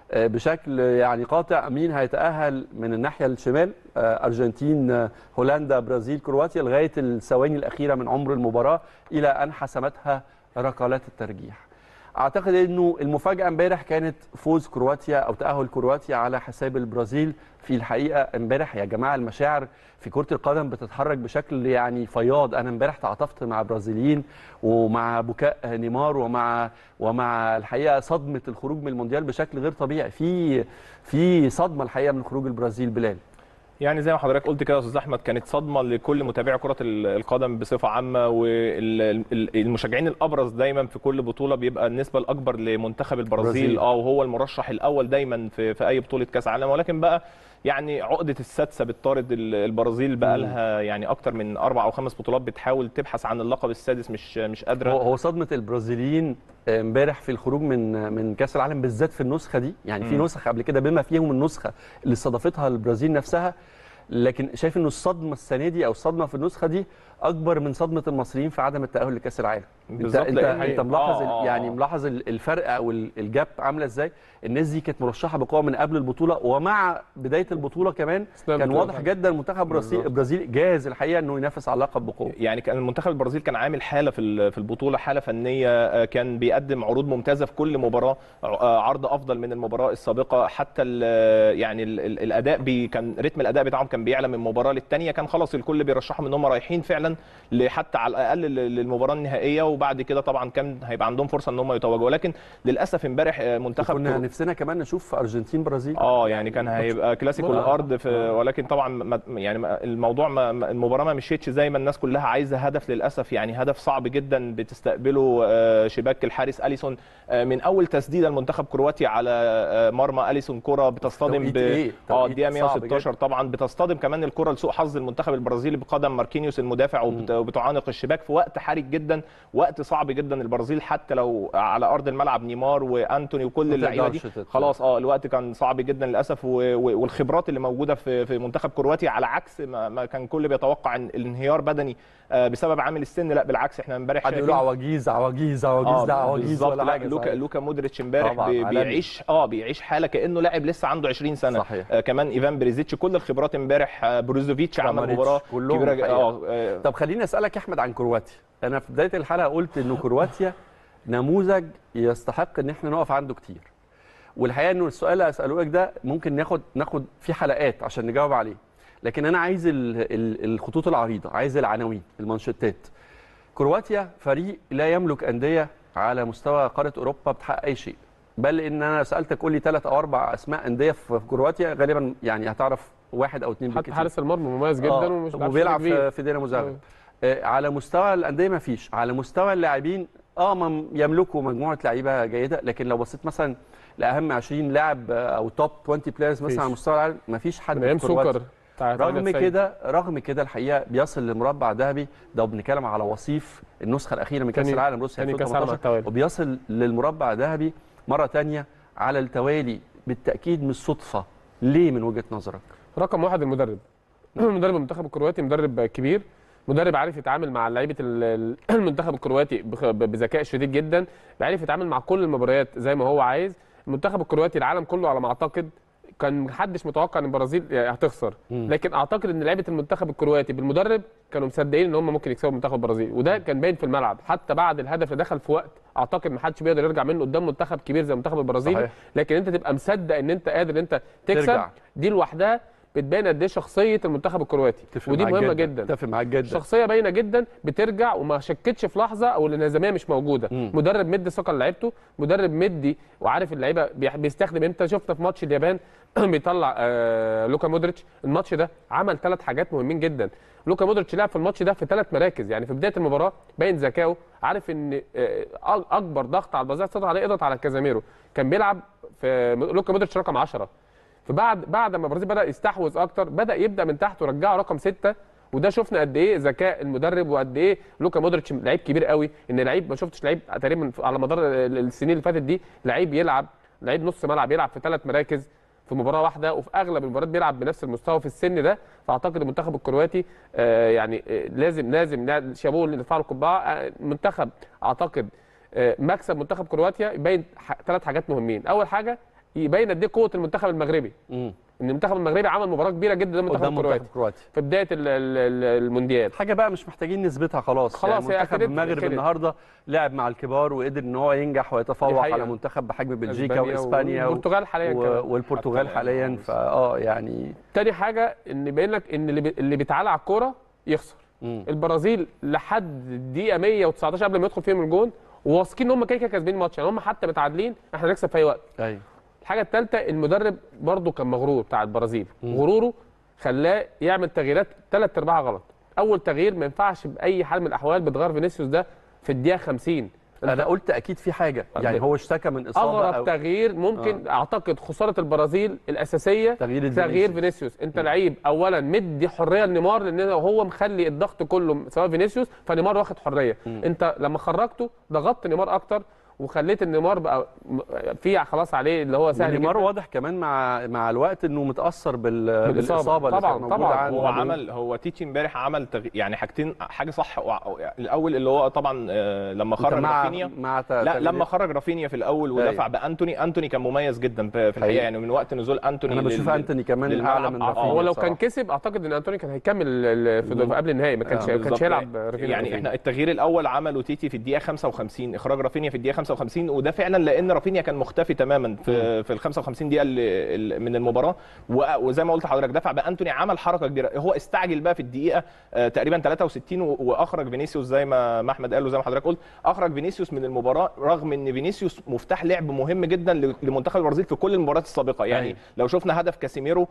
بشكل يعني قاطع مين هيتاهل من الناحيه الشمال ارجنتين هولندا برازيل كرواتيا لغايه الثواني الاخيره من عمر المباراه الى ان حسمتها ركلات الترجيح اعتقد انه المفاجاه امبارح كانت فوز كرواتيا او تاهل كرواتيا على حساب البرازيل في الحقيقه امبارح يا جماعه المشاعر في كره القدم بتتحرك بشكل يعني فياض انا امبارح تعاطفت مع برازيليين ومع بكاء نيمار ومع ومع الحقيقه صدمه الخروج من المونديال بشكل غير طبيعي في في صدمه الحقيقه من خروج البرازيل بلال يعني زي ما حضرتك قلت كده يا استاذ احمد كانت صدمه لكل متابعي كره القدم بصفه عامه والمشجعين الابرز دايما في كل بطوله بيبقى النسبه الاكبر لمنتخب البرازيل اه وهو المرشح الاول دايما في, في اي بطوله كاس عالم ولكن بقى يعني عقده السادسه بتطارد البرازيل بقى لها يعني اكتر من اربع او خمس بطولات بتحاول تبحث عن اللقب السادس مش مش قادره هو صدمه البرازيليين امبارح في الخروج من من كاس العالم بالذات في النسخه دي يعني في نسخ قبل كده بما فيهم النسخه اللي استضافتها البرازيل نفسها لكن شايف انه الصدمه السنه دي او الصدمه في النسخه دي اكبر من صدمه المصريين في عدم التاهل لكاس العالم انت بالظبط، انت, لأن- انت ملاحظ آه، آه، يعني آه. ملاحظ ال- الفرق او ال- الجاب عامله ازاي الناس دي كانت مرشحه بقوه من قبل البطوله ومع بدايه البطوله كمان أثناء كان البطولة واضح فعلا. جدا منتخب برازيل البرازيل جاهز الحقيقه انه ينافس على اللقب بقوه يعني كان المنتخب البرازيل كان عامل حاله في ال- في البطوله حاله فنيه آه، كان بيقدم عروض ممتازه في كل مباراه آه، عرض افضل من المباراه السابقه حتى ال- يعني ال- ال- الاداء بي كان رتم الاداء بتاعهم كان بيعلى من مباراه للتانيه كان خلاص الكل بيرشحهم ان هم رايحين فعلا ل- حتى على الاقل لل- للمباراه النهائيه وبعد كده طبعا كان هيبقى عندهم فرصه ان هم يتوجوا ولكن للاسف امبارح آه، منتخب كنا كرو- نفسنا كمان نشوف في ارجنتين برازيل اه يعني كان هيبقى كلاسيكو آه. الارض في ولكن طبعا ما يعني ما- الموضوع ما ما- المباراه ما مشيتش زي ما الناس كلها عايزه هدف للاسف يعني هدف صعب جدا بتستقبله آه، شباك الحارس اليسون آه، من اول تسديده المنتخب كرواتيا على آه، مرمى اليسون كره بتصطدم توقيت ب إيه؟ اه توقيت الدقيقه صعب 116 طبعا بتصطدم كمان الكره لسوء حظ المنتخب البرازيلي بقدم ماركينيوس المدافع وبت- وبتعانق الشباك في وقت حرج جدا وقت صعب جدا البرازيل حتى لو على ارض الملعب نيمار وانتوني وكل ما اللعيبه دي تقدرش تت- خلاص اه الوقت كان صعب جدا للاسف و- و- والخبرات اللي موجوده في في منتخب كرواتيا على عكس ما, ما كان كل بيتوقع ان الانهيار بدني آه، بسبب عامل السن لا بالعكس احنا امبارح حد يقولوا عواجيز عواجيز عواجيز لا عواجيز بالظبط. ولا لا، حاجه لوكا صحيح. لوكا مودريتش امبارح طبعاً، بي- عالمي. بيعيش اه بيعيش حاله كانه لاعب لسه عنده 20 سنه صحيح. آه كمان ايفان بريزيتش كل الخبرات امبارح آه بروزوفيتش عمل كراماريتش، مباراه كلهم كبيره الحقيقة. اه آه، طب خليني اسالك يا احمد عن كرواتيا انا في بدايه الحلقه قلت انه كرواتيا نموذج يستحق ان احنا نقف عنده كتير والحقيقه انه السؤال اللي اساله لك ده ممكن ناخد ناخد فيه حلقات عشان نجاوب عليه لكن انا عايز ال- ال- الخطوط العريضه عايز العناوين المانشيتات كرواتيا فريق لا يملك انديه على مستوى قاره اوروبا بتحقق اي شيء بل ان انا سالتك قول لي ثلاث او اربع اسماء انديه في في كرواتيا غالبا يعني هتعرف واحد او اثنين حتى حارس المرمى مميز جدا آه، ومش بيلعب وبيلعب في كبير. في, في دينامو زاغرب آه، على مستوى الانديه ما فيش على مستوى اللاعبين اه ما يملكوا مجموعه لعيبه جيده لكن لو بصيت مثلا لاهم 20 لاعب آه، او توب 20 بلايرز مثلا مفيش. على مستوى العالم ما فيش حد من في ايام كرواتيا. سكر بتاع رغم 98. كده رغم كده الحقيقه بيصل لمربع ذهبي ده بنتكلم على وصيف النسخه الاخيره من كاس تاني- العالم روسيا تاني كأس العالم على 2018 التوالي. وبيصل للمربع ذهبي مره تانية على التوالي بالتاكيد مش صدفه ليه من وجهه نظرك؟ رقم واحد المدرب مدرب المنتخب الكرواتي مدرب كبير مدرب عارف يتعامل مع لعيبه ال- ال- المنتخب الكرواتي بخ- ب- بذكاء شديد جدا بيعرف يتعامل مع كل المباريات زي ما هو عايز المنتخب الكرواتي العالم كله على ما اعتقد كان محدش متوقع ان البرازيل هتخسر مم. لكن اعتقد ان لعيبه المنتخب الكرواتي بالمدرب كانوا مصدقين ان هم ممكن يكسبوا منتخب البرازيل وده كان باين في الملعب حتى بعد الهدف اللي دخل في وقت اعتقد ما حدش بيقدر يرجع منه قدام منتخب كبير زي منتخب البرازيل صحيح. لكن انت تبقى مصدق ان انت قادر ان انت تكسب ترجع. دي لوحدها بتبين قد ايه شخصيه المنتخب الكرواتي اتفق ودي معاك مهمه جدا اتفق معاك جدا شخصيه باينه جدا بترجع وما شكتش في لحظه او الانهزاميه مش موجوده مم. مدرب مدي ثقه لعيبته مدرب مدي وعارف اللعيبه بيح- بيستخدم امتى شفنا في ماتش اليابان بيطلع آه لوكا مودريتش الماتش ده عمل ثلاث حاجات مهمين جدا لوكا مودريتش لعب في الماتش ده في ثلاث مراكز يعني في بدايه المباراه باين ذكائه عارف ان آه اكبر ضغط على البازار سيطر عليه اضغط على كازاميرو كان بيلعب في لوكا مودريتش رقم 10 فبعد بعد ما البرازيل بدا يستحوذ اكتر بدا يبدا من تحت ورجعه رقم ستة وده شفنا قد ايه ذكاء المدرب وقد ايه لوكا مودريتش لعيب كبير قوي ان لعيب ما شفتش لعيب تقريبا على مدار ال- السنين اللي فاتت دي لعيب يلعب لعيب نص ملعب يلعب في ثلاث مراكز في مباراه واحده وفي اغلب المباريات بيلعب بنفس المستوى في السن ده فاعتقد المنتخب الكرواتي آه يعني آه لازم لازم نا- شابوه اللي نرفع له القبعه آه، المنتخب اعتقد آه، مكسب منتخب كرواتيا يبين ثلاث حاجات مهمين اول حاجه يبين قد ايه قوه المنتخب المغربي مم. ان المنتخب المغربي عمل مباراه كبيره جدا قدام المنتخب قدام الكرواتي منتخب كرواتيا في بدايه ال- ال- ال- المونديال حاجه بقى مش محتاجين نثبتها خلاص خلاص، يعني هي منتخب أكدت- المغرب أكدت. النهارده لعب مع الكبار وقدر ان هو ينجح دي ويتفوق حقيقة. على منتخب بحجم بلجيكا أسبانيا واسبانيا و... والبرتغال حاليا و... كمان والبرتغال حتى حاليا الآن. فاه يعني تاني حاجه ان يبين لك ان اللي, بي... اللي بيتعالى على الكوره يخسر مم. البرازيل لحد الدقيقه 119 قبل ما يدخل فيهم الجون وواثقين ان هم كده كده كاسبين الماتش يعني هم حتى متعادلين احنا هنكسب في اي وقت ايوه الحاجه الثالثه المدرب برضو كان مغرور بتاع البرازيل غروره خلاه يعمل تغييرات ثلاث ارباعها غلط اول تغيير ما ينفعش باي حال من الاحوال بتغير فينيسيوس ده في الدقيقه 50 انا قلت اكيد في حاجه يعني هو اشتكى من اصابه اغرب أو تغيير ممكن اعتقد خساره البرازيل الاساسيه تغيير تغيير فينيسيوس. فينيسيوس انت لعيب اولا مدي حريه لنيمار لان هو مخلي الضغط كله سواء فينيسيوس فنيمار واخد حريه انت لما خرجته ضغطت نيمار اكتر وخليت ان نيمار بقى م- في خلاص عليه اللي هو سهل نيمار جدا واضح كمان مع مع الوقت انه متاثر بال... بالإصابة. بالاصابه اللي طبعاً، كانت موجودة طبعاً. عنده. هو عمل هو تيتي امبارح عمل تغ... يعني حاجتين حاجه صح وع- الاول اللي هو طبعا آه، لما خرج مع رافينيا مع ت- لا تغيير- لما خرج رافينيا في الاول ودفع أيوة. بانتوني انتوني كان مميز جدا في في الحقيقه حقيقي. يعني من وقت نزول انتوني انا بشوف لل- انتوني كمان للملعب. اعلى من آه، رافينيا هو لو بصراحة. كان كسب اعتقد ان انتوني كان هيكمل ال- ال- في مم. في قبل النهائي ما كانش آه، ما كانش بالظبط. هيلعب رافينيا يعني احنا التغيير الاول عمله تيتي في الدقيقه 55 اخراج رافينيا في الدقيقه 55 وده فعلا لان رافينيا كان مختفي تماما في في ال 55 دقيقه اللي اللي من المباراه و- وزي ما قلت لحضرتك دفع بانتوني عمل حركه كبيره هو استعجل بقى في الدقيقه آه، تقريبا 63 و- واخرج فينيسيوس زي ما ما احمد قال وزي ما حضرتك قلت اخرج فينيسيوس من المباراه رغم ان فينيسيوس مفتاح لعب مهم جدا ل- لمنتخب البرازيل في كل المباريات السابقه يعني أيوة. لو شفنا هدف كاسيميرو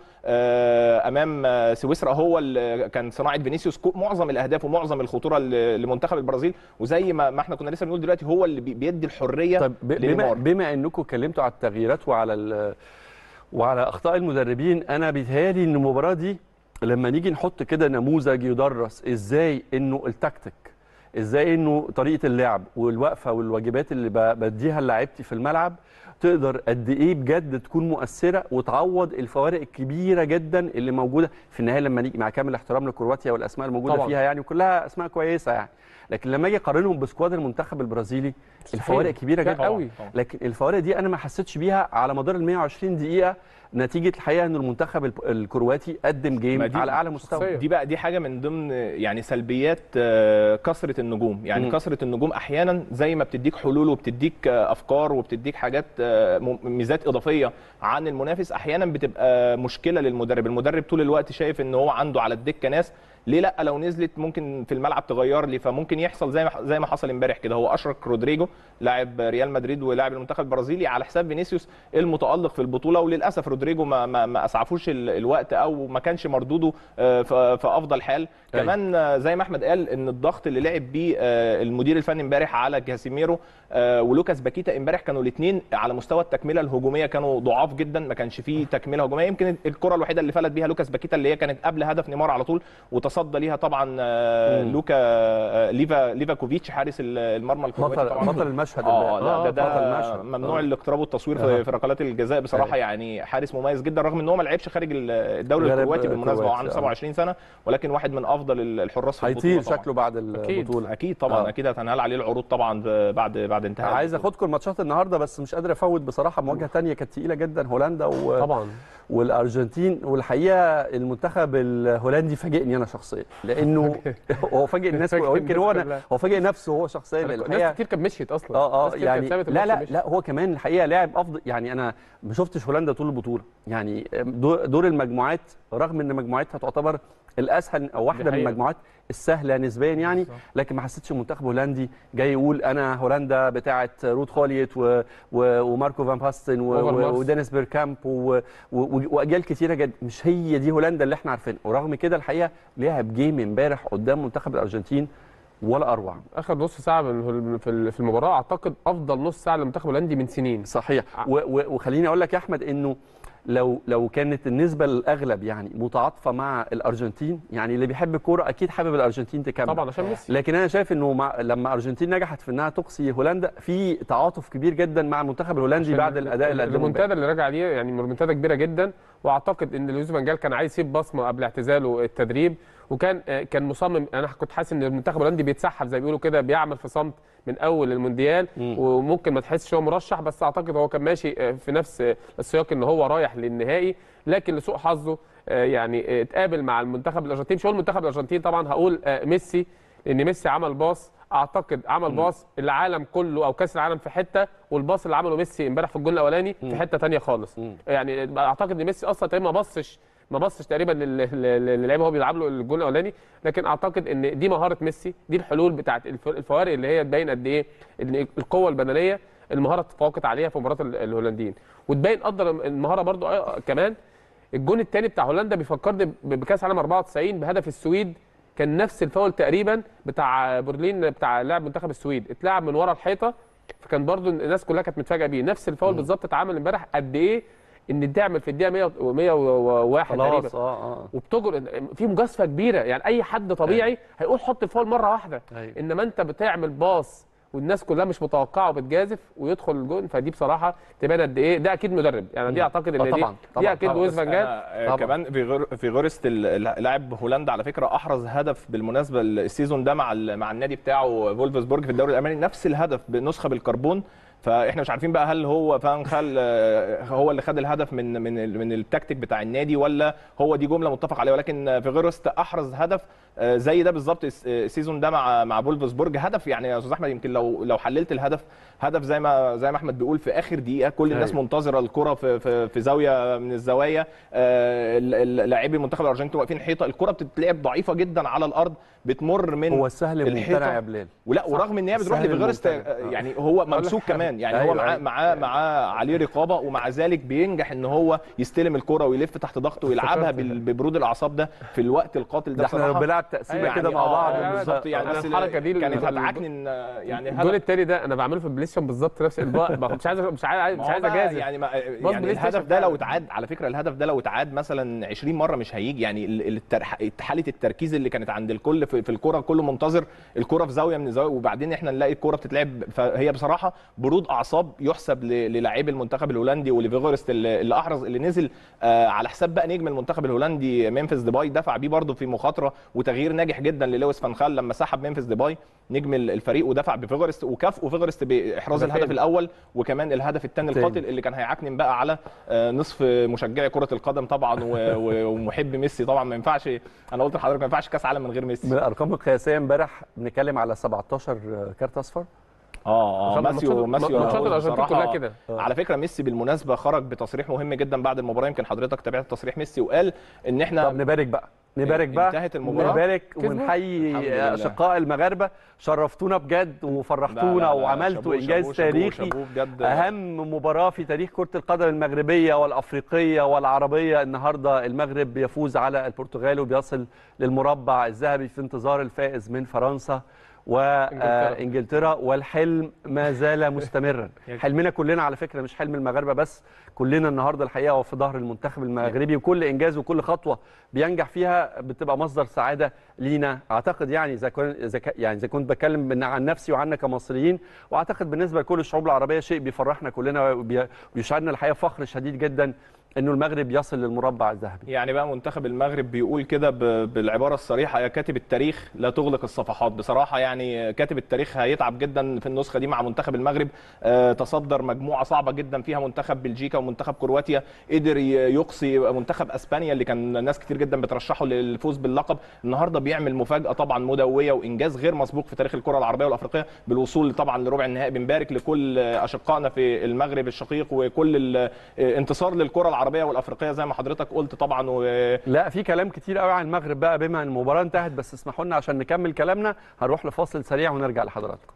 آه، امام آه، سويسرا هو اللي كان صناعه فينيسيوس كو- معظم الاهداف ومعظم الخطوره ل- لمنتخب البرازيل وزي ما ما احنا كنا لسه بنقول دلوقتي هو اللي بي- بيدي الحريه طيب ب- بما لنيمار. بما انكم اتكلمتوا على التغييرات وعلى ال- وعلى اخطاء المدربين انا بيتهيألي ان المباراه دي لما نيجي نحط كده نموذج يدرس ازاي انه التكتيك ازاي انه طريقه اللعب والوقفه والواجبات اللي ب- بديها للاعيبتي في الملعب تقدر قد ايه بجد تكون مؤثره وتعوض الفوارق الكبيره جدا اللي موجوده في النهايه لما نيجي مع كامل احترام لكرواتيا والاسماء الموجوده طبعاً. فيها يعني وكلها اسماء كويسه يعني لكن لما اجي اقارنهم بسكواد المنتخب البرازيلي الفوارق كبيره كبيرة جدا قوي. طبعاً. لكن الفوارق دي انا ما حسيتش بيها على مدار ال 120 دقيقه نتيجه الحقيقه ان المنتخب الب- الكرواتي قدم ما جيم دي على اعلى مستوى شخصية. دي بقى دي حاجه من ضمن يعني سلبيات آه، كثره النجوم يعني مم. كثره النجوم احيانا زي ما بتديك حلول وبتديك آه، افكار وبتديك حاجات آه، م- ميزات اضافيه عن المنافس احيانا بتبقى مشكله للمدرب المدرب طول الوقت شايف ان هو عنده على الدكه ناس ليه لا لو نزلت ممكن في الملعب تغير لي فممكن يحصل زي ما زي ما حصل امبارح كده هو اشرك رودريجو لاعب ريال مدريد ولاعب المنتخب البرازيلي على حساب فينيسيوس المتالق في البطوله وللاسف رودريجو ما ما, ما اسعفوش ال- الوقت او ما كانش مردوده آه، في في افضل حال أيوة. كمان آه، زي ما احمد قال ان الضغط اللي لعب بيه آه، المدير الفني امبارح على كاسيميرو آه، ولوكاس باكيتا امبارح كانوا الاثنين على مستوى التكمله الهجوميه كانوا ضعاف جدا ما كانش فيه تكمله هجوميه يمكن الكره الوحيده اللي فلت بيها لوكاس باكيتا اللي هي كانت قبل هدف نيمار على طول وتصدى ليها طبعا آه، مم. لوكا آه، ليفا ليفاكوفيتش حارس ال- المرمى الكرواتي بطل طبعا بطل المشهد اه امبارح. لا ده بطل ده المشهد ممنوع آه. الاقتراب والتصوير آه. في في ركلات الجزاء بصراحه أيوة. يعني حارس مميز جدا رغم ان هو ما لعبش خارج ال- الدوري غير الكرواتي بالمناسبه هو الكرواتي، عنده آه. 27 سنه ولكن واحد من افضل ال- الحراس في البطوله هيطير طبعاً. شكله بعد أكيد. البطوله اكيد طبعا آه. اكيد هتنهال عليه العروض طبعا ب- بعد بعد انتهاء عايز البطولة. اخدكم الماتشات النهارده بس مش قادر افوت بصراحه مواجهه تانية كانت تقيله جدا هولندا و... طبعا والارجنتين والحقيقه المنتخب الهولندي فاجئني انا شخصيا لانه هو فاجئ الناس فاجئ او يمكن الناس هو كلها. هو فاجئ نفسه هو شخصيا ناس الحقيقه كتير كانت مشيت اصلا اه اه ناس كتير يعني كانت سابت لا الماتش لا ومشيت. لا هو كمان الحقيقه لاعب افضل يعني انا ما شفتش هولندا طول البطوله يعني دور, دور المجموعات رغم ان مجموعتها تعتبر الاسهل او واحده من حقيقة. المجموعات السهله نسبيا يعني لكن ما حسيتش المنتخب الهولندي جاي يقول انا هولندا بتاعه رود خوليت و... و... وماركو فان باستن و... أوفر و... مارس. ودينيس بيركامب و... و... واجيال كتيره جدا مش هي دي هولندا اللي احنا عارفينها ورغم كده الحقيقه لعب جيم امبارح قدام منتخب الارجنتين ولا اروع اخر نص ساعه من في ال- في المباراه اعتقد افضل نص ساعه للمنتخب الهولندي من سنين صحيح و و وخليني اقول لك يا احمد انه لو لو كانت النسبه الاغلب يعني متعاطفه مع الارجنتين يعني اللي بيحب الكوره اكيد حابب الارجنتين تكمل طبعا عشان ميسي لكن انا شايف انه مع لما ارجنتين نجحت في انها تقصي هولندا في تعاطف كبير جدا مع المنتخب الهولندي عشان بعد الاداء اللي قدمه امبارح. الريمونتادا اللي راجع عليه يعني ريمونتادا كبيره جدا واعتقد ان لويس فان جال كان عايز يسيب بصمه قبل اعتزاله التدريب وكان آه، كان مصمم انا كنت حاسس ان المنتخب الهولندي بيتسحب زي ما بيقولوا كده بيعمل في صمت من اول المونديال مم. وممكن ما تحسش هو مرشح بس اعتقد هو كان ماشي آه، في نفس آه، السياق ان هو رايح للنهائي لكن لسوء حظه آه، يعني آه، اتقابل مع المنتخب الارجنتيني مش هقول المنتخب الارجنتيني طبعا هقول آه، ميسي لان ميسي عمل باص اعتقد عمل باص العالم كله او كاس العالم في حته والباص اللي عمله ميسي امبارح في الجول الاولاني في حته تانية خالص مم. يعني اعتقد ان ميسي اصلا تقريبا ما بصش ما بصش تقريبا لل- لل- للعيب هو بيلعب له الجول الاولاني لكن اعتقد ان دي مهاره ميسي دي الحلول بتاعت الف- الفوارق اللي هي تبين قد ايه ان القوه البدنيه المهاره تفوقت عليها في مباراه ال- الهولنديين وتبين قدر المهاره برضو أي- كمان الجون الثاني بتاع هولندا بيفكرني ب- بكاس عالم 94 بهدف السويد كان نفس الفاول تقريبا بتاع برلين بتاع لاعب منتخب السويد اتلعب من ورا الحيطه فكان برضو الناس كلها كانت متفاجئه بيه نفس الفاول بالظبط اتعمل امبارح قد ايه ان تعمل في الدقيقه 100 و 101 تقريبا خلاص اه اه وبتجر في مجازفه كبيره يعني اي حد طبيعي هيقول حط الفاول مره واحده أيوة. انما انت بتعمل باص والناس كلها مش متوقعه وبتجازف ويدخل الجون فدي بصراحه تبان قد ايه ده اكيد مدرب يعني دي اعتقد آه ان دي طبعاً، دي طبعاً، اكيد طبعاً. لويس بس فان جال أنا، آه، طبعاً. كمان في غير في غورست ال- لاعب هولندا على فكره احرز هدف بالمناسبه السيزون ده مع ال- مع النادي بتاعه فولفسبورج في الدوري الالماني نفس الهدف بنسخه بالكربون فاحنا مش عارفين بقى هل هو فان خال آه، هو اللي خد الهدف من من ال- من التكتيك بتاع النادي ولا هو دي جمله متفق عليها ولكن في غيرست احرز هدف آه، زي ده بالظبط الس- السيزون ده مع مع فولفسبورج هدف يعني يا استاذ احمد يمكن لو لو حللت الهدف هدف زي ما زي ما احمد بيقول في اخر دقيقه كل الناس أيوة. منتظره الكره في في, في زاويه من الزوايا آه، ال- ال- لاعبي المنتخب الارجنتيني واقفين حيطه الكره بتتلعب ضعيفه جدا على الارض بتمر من هو السهل الحيطة. ممتنع يا بلال ولا ورغم ان هي بتروح السهل لفيغارست الممتنع. آه، يعني هو ممسوك حاجة. كمان يعني أيوة، هو معاه أيوة. معاه معاه عليه رقابه ومع ذلك بينجح ان هو يستلم الكره ويلف تحت ضغط ويلعبها افتكرت. بال- ببرود الاعصاب ده في الوقت القاتل ده ده احنا بصراحه بنلعب تقسيمه أيوة، كده يعني مع آه، بعض آه، بالظبط بالظبط يعني أنا بس الحركة دي كانت ال- هتعكنن آه، يعني الجول هدف التاني ده انا بعمله في البلاي ستيشن بالظبط نفس البقى مش عايز مش عايز مش ما هو عايز بقى اجازف يعني ما باص يعني بلاي الهدف ستيشن ده لو فعلا. اتعاد على فكره الهدف ده لو اتعاد مثلا 20 مره مش هيجي يعني ال- التر- حاله التركيز اللي كانت عند الكل في, في الكوره كله منتظر الكوره في زاويه من الزوايا وبعدين احنا نلاقي الكوره بتتلعب فهي بصراحه برود اعصاب يحسب ل- للاعبي المنتخب الهولندي وليفيغورست اللي اللي احرز اللي نزل آه، على حساب بقى نجم المنتخب الهولندي ممفيس ديباي دفع بيه برضه في مخاطره وتغيير ناجح جدا للويس فان خال لما سحب ممفيس ديباي نجم ال- الفريق ودفع بفيغورست وكافئوا فيغورست باحراز هدفين. الهدف الاول وكمان الهدف الثاني التاني. القاتل اللي كان هيعكنن بقى على آه، نصف مشجعي كره القدم طبعا و- و- ومحب ميسي طبعا ما ينفعش انا قلت لحضرتك ما ينفعش كاس عالم من غير من ميسي الارقام القياسيه امبارح بنتكلم على 17 كارت اصفر اه اه ماسيو ماسيو ماتشات الارجنتين بصراحة- كلها كده على فكره ميسي بالمناسبه خرج بتصريح مهم جدا بعد المباراه يمكن حضرتك تابعت تصريح ميسي وقال ان طب احنا نبارك بقى نبارك بقى انتهت المباراة. نبارك كسبوا. الحمد ونحيي لله. اشقاء المغاربه شرفتونا بجد لا، وفرحتونا لا، لا، وعملتوا شابوه، انجاز شابوه، شابوه، تاريخي شابوه بجد. اهم مباراه في تاريخ كره القدم المغربيه والافريقيه والعربيه النهارده المغرب بيفوز على البرتغال وبيصل للمربع الذهبي في انتظار الفائز من فرنسا وانجلترا والحلم ما زال مستمرا حلمنا كلنا على فكره مش حلم المغاربه بس كلنا النهارده الحقيقه وفي ظهر المنتخب المغربي وكل انجاز وكل خطوه بينجح فيها بتبقى مصدر سعاده لينا اعتقد يعني اذا كنت اذا ك- يعني اذا كنت بتكلم من- عن نفسي وعنا كمصريين واعتقد بالنسبه لكل الشعوب العربيه شيء بيفرحنا كلنا وبي- ويشعرنا الحقيقه فخر شديد جدا انه المغرب يصل للمربع الذهبي يعني بقى منتخب المغرب بيقول كده ب- بالعباره الصريحه يا كاتب التاريخ لا تغلق الصفحات بصراحه يعني كاتب التاريخ هيتعب جدا في النسخه دي مع منتخب المغرب آه، تصدر مجموعه صعبه جدا فيها منتخب بلجيكا ومنتخب كرواتيا قدر ي- يقصي منتخب اسبانيا اللي كان ناس كتير جدا بترشحه للفوز باللقب النهارده بيعمل مفاجاه طبعا مدويه وانجاز غير مسبوق في تاريخ الكره العربيه والافريقيه بالوصول طبعا لربع النهائي بنبارك لكل اشقائنا في المغرب الشقيق وكل ال- انتصار للكره العربيه والافريقيه زي ما حضرتك قلت طبعا و... لا في كلام كتير قوي عن المغرب بقى بما ان المباراه انتهت بس اسمحوا لنا عشان نكمل كلامنا هنروح لفاصل سريع ونرجع لحضراتكم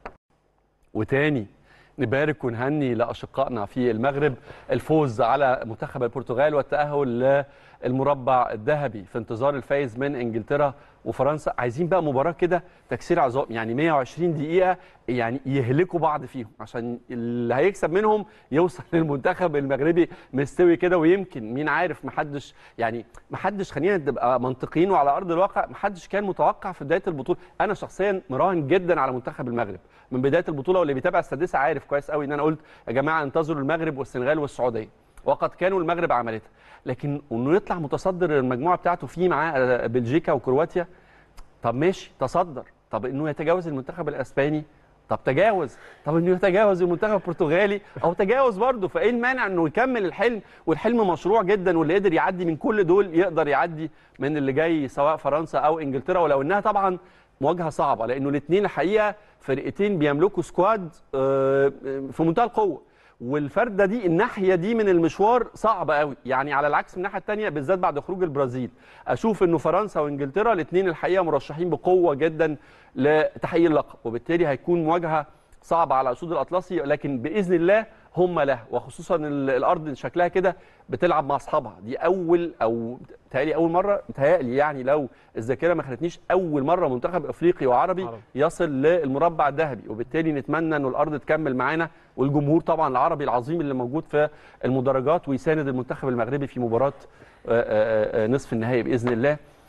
وتاني نبارك ونهني لاشقائنا في المغرب الفوز على منتخب البرتغال والتاهل للمربع الذهبي في انتظار الفايز من انجلترا وفرنسا عايزين بقى مباراه كده تكسير عظام يعني 120 دقيقه يعني يهلكوا بعض فيهم عشان اللي هيكسب منهم يوصل للمنتخب المغربي مستوي كده ويمكن مين عارف محدش يعني محدش خلينا نبقى منطقيين وعلى ارض الواقع محدش كان متوقع في بدايه البطوله انا شخصيا مراهن جدا على منتخب المغرب من بدايه البطوله واللي بيتابع السادسه عارف كويس قوي ان انا قلت يا جماعه انتظروا المغرب والسنغال والسعوديه وقد كانوا المغرب عملتها لكن انه يطلع متصدر المجموعه بتاعته فيه معاه بلجيكا وكرواتيا طب ماشي تصدر طب انه يتجاوز المنتخب الاسباني طب تجاوز طب انه يتجاوز المنتخب البرتغالي او تجاوز برضه فايه المانع انه يكمل الحلم والحلم مشروع جدا واللي قدر يعدي من كل دول يقدر يعدي من اللي جاي سواء فرنسا او انجلترا ولو انها طبعا مواجهه صعبه لانه الاثنين الحقيقه فرقتين بيملكوا سكواد آه، في منتهى القوه والفرده دي الناحيه دي من المشوار صعبه قوي يعني على العكس من الناحيه الثانيه بالذات بعد خروج البرازيل اشوف انه فرنسا وانجلترا الاثنين الحقيقه مرشحين بقوه جدا لتحقيق اللقب وبالتالي هيكون مواجهه صعبه على اسود الاطلسي لكن باذن الله هم له وخصوصا ال- الارض شكلها كده بتلعب مع اصحابها دي اول او تهيألي اول مره متهيألي يعني لو الذاكره ما خانتنيش اول مره منتخب افريقي وعربي عربي. يصل للمربع الذهبي وبالتالي نتمنى انه الارض تكمل معانا والجمهور طبعا العربي العظيم اللي موجود في المدرجات ويساند المنتخب المغربي في مباراه آه، آه، آه، نصف النهائي باذن الله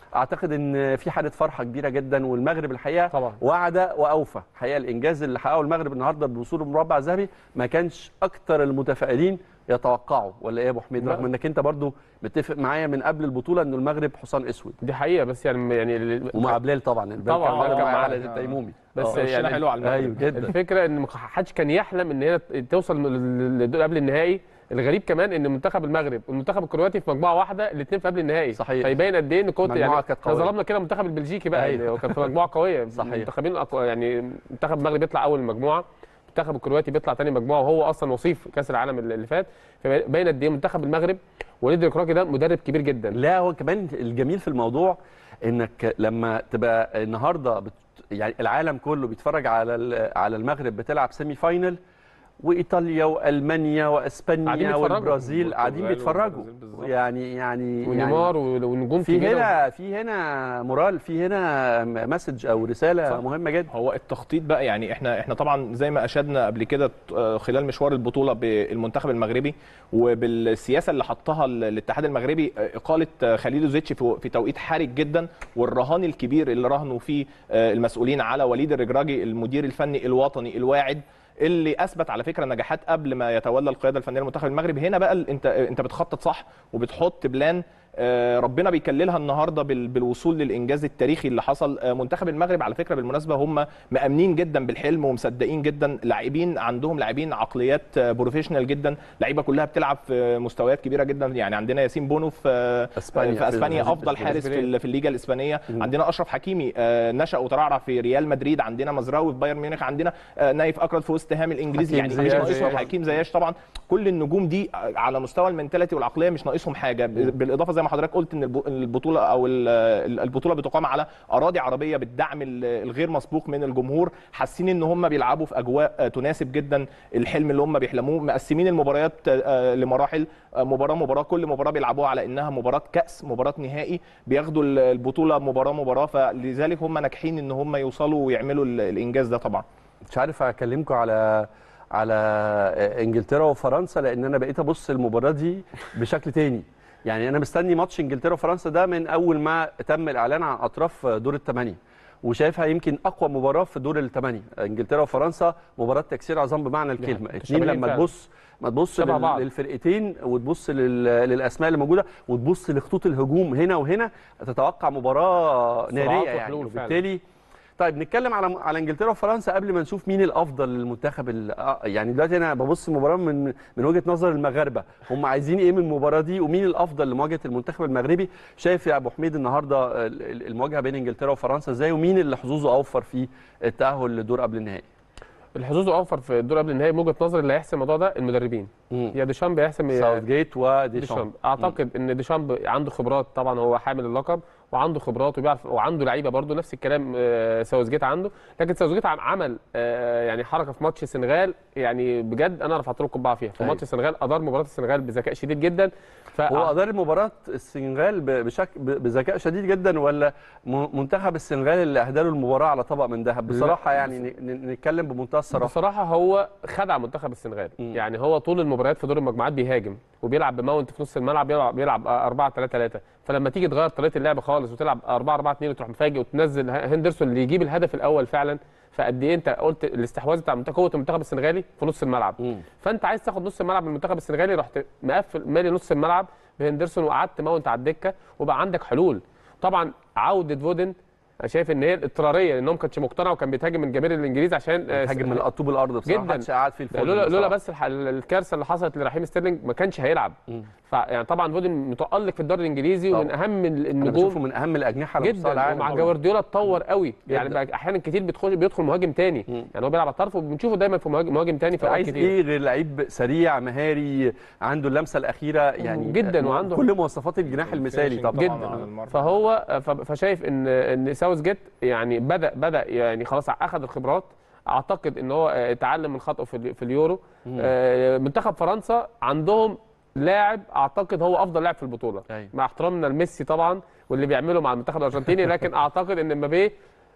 اعتقد ان في حاله فرحه كبيره جدا والمغرب الحقيقه طبعا. وعد واوفى الحقيقه الانجاز اللي حققه المغرب النهارده بوصول المربع الذهبي ما كانش اكتر المتفائلين يتوقعوا ولا ايه يا ابو حميد لا. رغم انك انت برضو متفق معايا من قبل البطوله ان المغرب حصان اسود دي حقيقه بس يعني يعني ال- ومع بلال طبعا البال طبعاً، كان كان معاه معاه. على التيمومي بس آه. وشنا يعني حلو على المغرب ايوه جدا الفكره ان ما حدش كان يحلم ان هي توصل لل- لل- قبل النهائي الغريب كمان ان منتخب المغرب والمنتخب الكرواتي في مجموعه واحده الاثنين في قبل النهائي صحيح. فيبين قد ايه ان كنت مجموعة يعني كانت احنا قوية. ظلمنا كده المنتخب البلجيكي بقى أيوة. يعني هو كان في مجموعه قويه صحيح. المنتخبين الأقوى يعني منتخب المغرب بيطلع اول المجموعه المنتخب الكرواتي بيطلع ثاني مجموعه وهو اصلا وصيف كاس العالم اللي اللي فات فباين قد ايه منتخب المغرب وليد الكراكي ده مدرب كبير جدا لا هو كمان الجميل في الموضوع انك لما تبقى النهارده بت... يعني العالم كله بيتفرج على ال- على المغرب بتلعب سيمي فاينل وايطاليا والمانيا قاعدين واسبانيا بيتفرجوا. والبرازيل قاعدين والبرتغال بيتفرجوا والبرازيل بالظبط. يعني يعني ونيمار يعني ونجوم في كبيره هنا في هنا مورال في هنا مسج او رساله صح. مهمه جدا هو التخطيط بقى يعني احنا احنا طبعا زي ما اشدنا قبل كده آه، خلال مشوار البطوله بالمنتخب المغربي وبالسياسه اللي حطها ال- الاتحاد المغربي آه، اقاله آه، خليل زيتش في في توقيت حرج جدا والرهان الكبير اللي رهنوا فيه آه، المسؤولين على وليد الرجراجي المدير الفني الوطني الواعد اللي اثبت على فكره نجاحات قبل ما يتولى القياده الفنيه للمنتخب المغربي هنا بقى ال- انت انت بتخطط صح وبتحط بلان آه، ربنا بيكللها النهارده بال- بالوصول للانجاز التاريخي اللي حصل آه، منتخب المغرب على فكره بالمناسبه هم مامنين جدا بالحلم ومصدقين جدا لاعبين عندهم لاعبين عقليات آه، بروفيشنال جدا لعيبه كلها بتلعب في مستويات كبيره جدا يعني عندنا ياسين بونو في آه، اسبانيا في اسبانيا في- افضل في- حارس في ال- في الليجا الاسبانيه مم. عندنا اشرف حكيمي آه، نشا وترعرع في ريال مدريد عندنا مزراوي في بايرن ميونخ عندنا آه، نايف اكرد في وست هام الانجليزي حكيم يعني مش زياش ناقصهم طبعاً. حكيم زياش طبعا كل النجوم دي على مستوى المنتاليتي والعقليه مش ناقصهم حاجه ب- بالاضافه زي ما حضرتك قلت ان الب- البطوله او ال- البطوله بتقام على اراضي عربيه بالدعم ال- الغير مسبوق من الجمهور حاسين ان هم بيلعبوا في اجواء آه، تناسب جدا الحلم اللي هم بيحلموه مقسمين المباريات آه، لمراحل آه، مباراه مباراه كل مباراه بيلعبوها على انها مباراه كاس مباراه نهائي بياخدوا ال- البطوله مباراه مباراه فلذلك هم ناجحين ان هم يوصلوا ويعملوا ال- الانجاز ده طبعا مش عارف اكلمكم على على انجلترا وفرنسا لان انا بقيت ابص المباراه دي بشكل تاني يعني انا مستني ماتش انجلترا وفرنسا ده من اول ما تم الاعلان عن اطراف دور الثمانيه وشايفها يمكن اقوى مباراه في دور الثمانيه انجلترا وفرنسا مباراه تكسير عظام بمعنى الكلمه اتنين متشابهين لما فعلا. تبص ما تبص شبه لل- بعض. للفرقتين وتبص لل- للاسماء اللي موجوده وتبص لخطوط الهجوم هنا وهنا تتوقع مباراه سرعات ناريه يعني وحلول فعلا. وبالتالي طيب نتكلم على على انجلترا وفرنسا قبل ما نشوف مين الافضل للمنتخب ال- آه، يعني دلوقتي انا ببص المباراه من من وجهه نظر المغاربه هم عايزين ايه من المباراه دي ومين الافضل لمواجهه المنتخب المغربي شايف يا ابو حميد النهارده ال- ال- المواجهه بين انجلترا وفرنسا ازاي ومين اللي حظوظه اوفر في التاهل لدور قبل النهائي الحظوظ اوفر في الدور قبل النهائي من وجهه نظري اللي هيحسم الموضوع ده المدربين مم. يا ديشامب هيحسم يا ساوث جيت وديشامب ديشامب اعتقد ان ديشامب عنده خبرات طبعا هو حامل اللقب وعنده خبرات وبيعرف وعنده لعيبه برده نفس الكلام آه، ساوث جيت عنده لكن ساوث جيت عم- عمل آه، يعني حركه في ماتش السنغال يعني بجد انا رفعت له القبعه فيها في أيوة. ماتش السنغال ادار مباراه السنغال بذكاء شديد جدا ف هو ادار مباراه السنغال ب- بشكل ب- بذكاء شديد جدا ولا م- منتخب السنغال اللي اهدى له المباراه على طبق من ذهب بصراحه يعني ن- ن- نتكلم بمنتهى الصراحه بصراحه هو خدع منتخب السنغال مم. يعني هو طول المباريات في دور المجموعات بيهاجم وبيلعب بماونت في نص الملعب بيلعب بيلعب 4 3 3 فلما تيجي تغير طريقه اللعب خالص وتلعب 4 4 2 وتروح مفاجئ وتنزل هندرسون اللي يجيب الهدف الاول فعلا فقد ايه انت قلت الاستحواذ بتاع المنتخب قوه المنتخب السنغالي في نص الملعب مم. فانت عايز تاخد نص الملعب من المنتخب السنغالي رحت مقفل مالي نص الملعب بهندرسون وقعدت ماونت على الدكه وبقى عندك حلول طبعا عوده فودن انا شايف ان هي الاضطراريه ان هو ما كانش مقتنع وكان بيتهاجم من جماهير الانجليز عشان آه، هاجم من الطوب الارض بصراحه جداً. محدش قاعد في ده الفرن لولا لولا بصراحة. بس الح- الكارثه اللي حصلت لرحيم ستيرلينج ما كانش هيلعب مم. فيعني طبعا فودن متالق في الدوري الانجليزي طبعاً. ومن اهم ال- انا بشوفه النجوم من اهم الاجنحه على مستوى جدا العالم ومع طبعاً. جوارديولا اتطور قوي يعني جداً. بقى احيانا كتير بيدخل بيدخل مهاجم تاني مم. يعني هو بيلعب على الطرف وبنشوفه دايما في مهاجم, مهاجم تاني في اوقات عايز كتير ايه غير لعيب سريع مهاري عنده اللمسه الاخيره يعني جداً، آه، وعنده- كل مواصفات الجناح المثالي finishing طبعا جداً. على المرمى. فهو ف- فشايف ان ان ساوث جيت يعني بدا بدا يعني خلاص اخذ الخبرات اعتقد ان هو آه، اتعلم من خطأه في ال- في اليورو آه، منتخب فرنسا عندهم لاعب اعتقد هو افضل لاعب في البطوله أيوة. مع احترامنا لميسي طبعا واللي بيعمله مع المنتخب الارجنتيني لكن اعتقد ان مبابي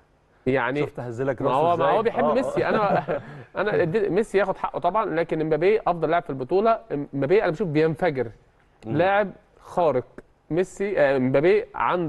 يعني شفت هزلك ما راسه هو ما إزاي؟ هو بيحب آه، آه. ميسي انا انا اديت- ميسي ياخد حقه طبعا لكن مبابي افضل لاعب في البطوله مبابي انا بشوف بينفجر لاعب خارق ميسي آه، مبابي عنده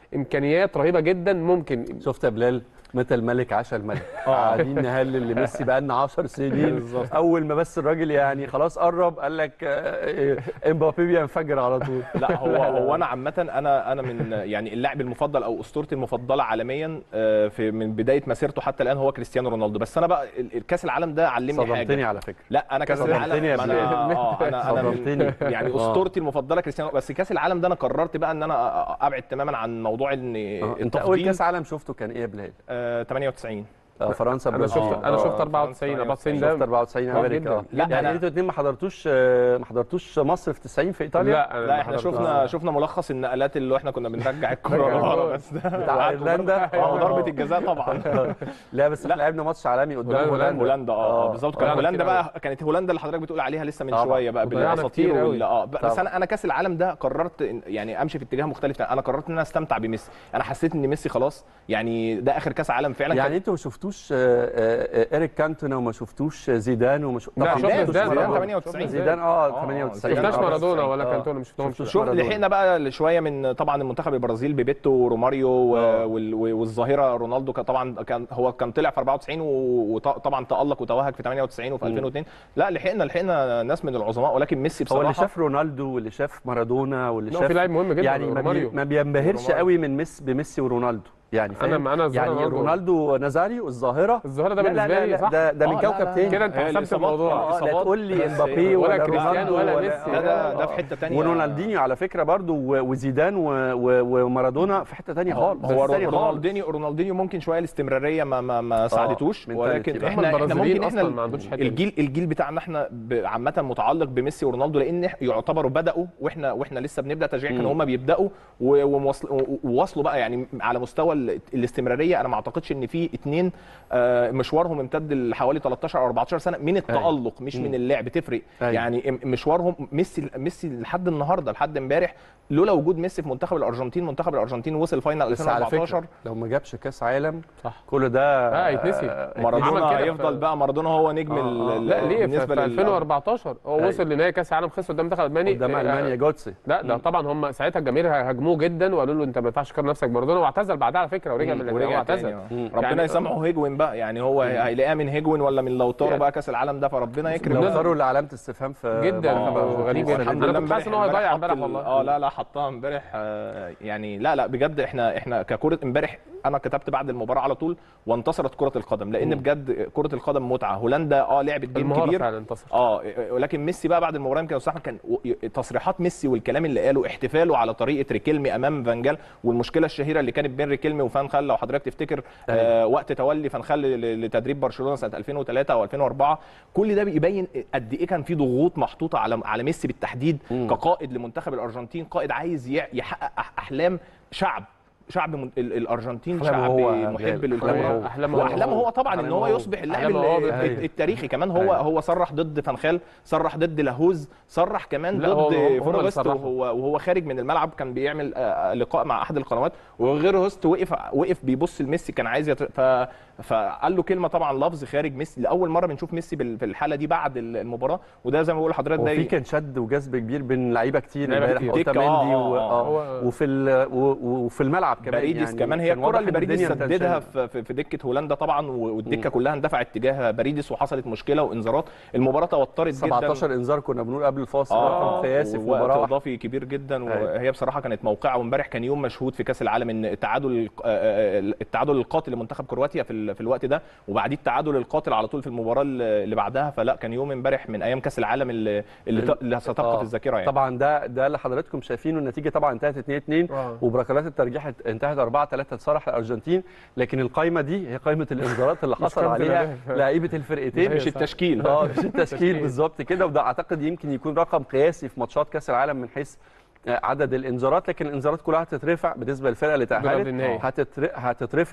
امكانيات رهيبه جدا ممكن شفت يا بلال متى الملك عاش الملك قاعدين نهلل لميسي بقى لنا 10 سنين اول ما بس الراجل يعني خلاص قرب قال لك آه، آه، امبابي بينفجر على طول لا هو هو انا عامه انا انا من يعني اللاعب المفضل او اسطورتي المفضله عالميا آه، في من بدايه مسيرته حتى الان هو كريستيانو رونالدو بس انا بقى ال- الكاس العالم ده علمني صدمتني حاجه على فكره لا انا كاس صدمتني العالم يا أنا بلال. اه انا انا صدمتني. من يعني آه. اسطورتي المفضله كريستيانو بس كاس العالم ده انا قررت بقى ان انا ابعد تماما عن موضوع ان آه، انت اول التفضيل كاس عالم شفته كان ايه يا بلال؟ آه 98 آه، فرنسا انا برازيل. شفت آه، انا آه، شفت 94 فرنسا 94 شفت ده 94 آه، امريكا جداً. آه. لا، يعني أنا- انتوا الاثنين ما حضرتوش آه، ما حضرتوش مصر في 90 في ايطاليا؟ لا أنا لا ما احنا حضرتوش. شفنا شفنا ملخص النقلات اللي احنا كنا بنرجع الكوره لورا بس ده بتاع ايرلندا اه ضربه الجزاء طبعا لا بس احنا لعبنا ماتش عالمي قدام هولندا- هولندا هولندا اه بالظبط كان هولندا هولندا كتير بقى كانت هولندا اللي حضرتك بتقول عليها لسه من طبعاً. شويه بقى وضيعنا بالاساطير كتير وال- اه بس طبعاً. انا انا كاس العالم ده قررت إن- يعني امشي في اتجاه مختلف انا قررت ان انا استمتع بميسي انا حسيت ان ميسي خلاص يعني ده اخر كاس عالم فعلا يعني كان- انتوا ما شفتوش آه، آه، آه، ايريك كانتونا وما شفتوش زيدان وما شفتوش لا، شفنا زيدان، زيدان طبعاً. 98 زيدان اه 98 شفناش آه، مارادونا ولا آه. كانتونا مش شفناهمش شفتوش شوف مارادونا. لحقنا بقى شويه من طبعا المنتخب البرازيل بيبيتو وروماريو و- آه. وال- والظاهره رونالدو كان طبعا كان هو كان طلع في 94 وطبعا تالق وتوهج في 98 وفي 2002 لا لحقنا لحقنا ناس من العظماء ولكن ميسي هو اللي بصراحه شاف رونالدو واللي شاف مارادونا واللي لا، شاف في لاعب مهم جدا يعني ما, بي روماريو. ما بينبهرش وروماريو. قوي من ميسي بميسي ورونالدو يعني أنا- فاهم أنا الظاهرة يعني برضه. رونالدو نازاريو الظاهره الظاهره ده لا لا بالنسبه لا لي لا صح ده ده من آه، لا، كوكب لا. تاني كده انت هي حسمت الإصابات الموضوع آه، اه لا إصابات تقول لي بس امبابي ولا ولا كريستيانو رونالدو ولا ميسي. ده ده ده آه. في حته ثانيه ورونالدينيو على فكره برضو و- وزيدان و- و- ومارادونا في حته تانية خالص هو بس تاني خالص. رونالدينيو رونالدينيو ممكن شويه الاستمراريه ما ما, ما ساعدتوش mentality ولكن بقى. هم احنا احنا البرازيليين ممكن احنا اصلا ما عندوش حته دي. الجيل الجيل بتاعنا احنا ب- عامه متعلق بميسي ورونالدو لان إح- يعتبروا بداوا واحنا واحنا لسه بنبدا تشجيع كانوا هم بيبداوا و- ومواصل- و- وواصلوا بقى يعني على مستوى ال- الاستمراريه انا ما اعتقدش ان في اتنين آه، مشوارهم امتد لحوالي 13 او 14 سنه من التالق مش من اللعب تفرق أيوة. يعني ام- مشوارهم ميسي ميسي لحد النهارده لحد امبارح لولا وجود ميسي في منتخب الارجنتين منتخب الارجنتين وصل فاينل بس على 2014 فكره لو ما جابش كاس عالم صح. كل ده اه يتنسي. آه، مارادونا عمل كده هيفضل في- بقى مارادونا هو نجم آه، ال- آه. ال- لا ليه في, بالنسبه في لل- 2014 هو أيوة. وصل لنهائي كاس العالم خسر قدام منتخب الماني قدام آه، المانيا جوتسي لا ده طبعا هم ساعتها الجماهير هاجموه جدا وقالوا له انت ما ينفعش تقارن نفسك بمارادونا واعتزل بعدها على فكره ورجع من الاعتزال ورجع تاني واعتزل آه. ربنا يعني- يسامحه هيجوين بقى يعني هو هيلاقيها من هيجوين ولا من لوتارو يعني- بقى كاس العالم ده فربنا يكرم لو بالنسبة- صاروا لعلامه استفهام في جدا منتخب آه، الأرجنتين غريب السنة جدا. دي. أنا كنت حاسس إن هو هيضيع امبارح ال- والله. اه لا لا حطها امبارح آه، يعني لا لا بجد احنا احنا ككره امبارح انا كتبت بعد المباراه على طول وانتصرت كره القدم لان بجد كره القدم متعه هولندا اه لعبت جيم المهاره كبير فعلا انتصر اه ولكن ميسي بقى بعد المباراه يمكن يا استاذ احمد كان و- تصريحات ميسي والكلام اللي قاله احتفاله على طريقه ريكيلمي امام فانجال والمشكله الشهيره اللي كانت بين ريكيلمي وفان خال لو حضرتك تفتكر آه وقت تولي فان خال ل- لتدريب برشلونه سنه 2003 او 2004 كل ده بيبين قد ايه كان في ضغوط محطوطه على على ميسي بالتحديد كقائد لمنتخب الارجنتين قائد عايز ي- يحقق أح- احلام شعب شعب من ال- الارجنتين أحلامه شعب هو محب أحلامه للكوره هو. أحلامه واحلامه هو. هو طبعا ان أحلامه هو هو. يصبح اللاعب أحلامه هو ال- أيوه. التاريخي كمان هو أيوه. هو صرح ضد فانخال صرح ضد لاهوز صرح كمان لا، هو- ضد هم اللي فورغست صرحوا. وهو وهو خارج من الملعب كان بيعمل آه، لقاء مع احد القنوات وغير هوست وقف وقف بيبص لميسي كان عايز يت... ف... فقال له كلمه طبعا لفظ خارج ميسي لاول مره بنشوف ميسي بال- في الحاله دي بعد المباراه وده زي ما بقول لحضرتك ده وفي كان شد وجذب كبير بين لعيبه كتير لعيبة امبارح كتير. دكة، اوتاميندي آه، و- آه، آه. هو- وفي ال- و- و- وفي الملعب كمان باريديس يعني كمان هي كان الكره واضح اللي إن باريديس الدنيا سددها متنشنة. في, في, في دكه هولندا طبعا والدكه كلها اندفعت تجاه باريديس وحصلت مشكله وانذارات المباراه توترت جدا 17 انذار كنا بنقول قبل الفاصل اه رقم قياسي في ووقت مباراه واحدة. اضافي كبير جدا أيوة. وهي بصراحه كانت موقعه وامبارح كان يوم مشهود في كاس العالم ان التعادل آه، آه، التعادل القاتل لمنتخب كرواتيا في ال- في الوقت ده وبعديه التعادل القاتل على طول في المباراه اللي بعدها فلا كان يوم امبارح من ايام كاس العالم اللي اللي, ت- اللي ستبقى آه. في الذاكره يعني طبعا ده ده اللي حضراتكم شايفينه النتيجه طبعا انتهت 2 2 آه. وبركلات الترجيح انتهت 4 3 لصالح الارجنتين لكن القايمه دي هي قايمه الانذارات اللي حصل قايمة عليها الأهداف. لعيبه الفرقتين مش التشكيل اه مش التشكيل بالظبط كده وده اعتقد يمكن يكون رقم قياسي في ماتشات كاس العالم من حيث آه، عدد الانذارات لكن الانذارات كلها هتترفع بالنسبه للفرقه اللي قبل تاهلت النهائي. هتتر- هتترفع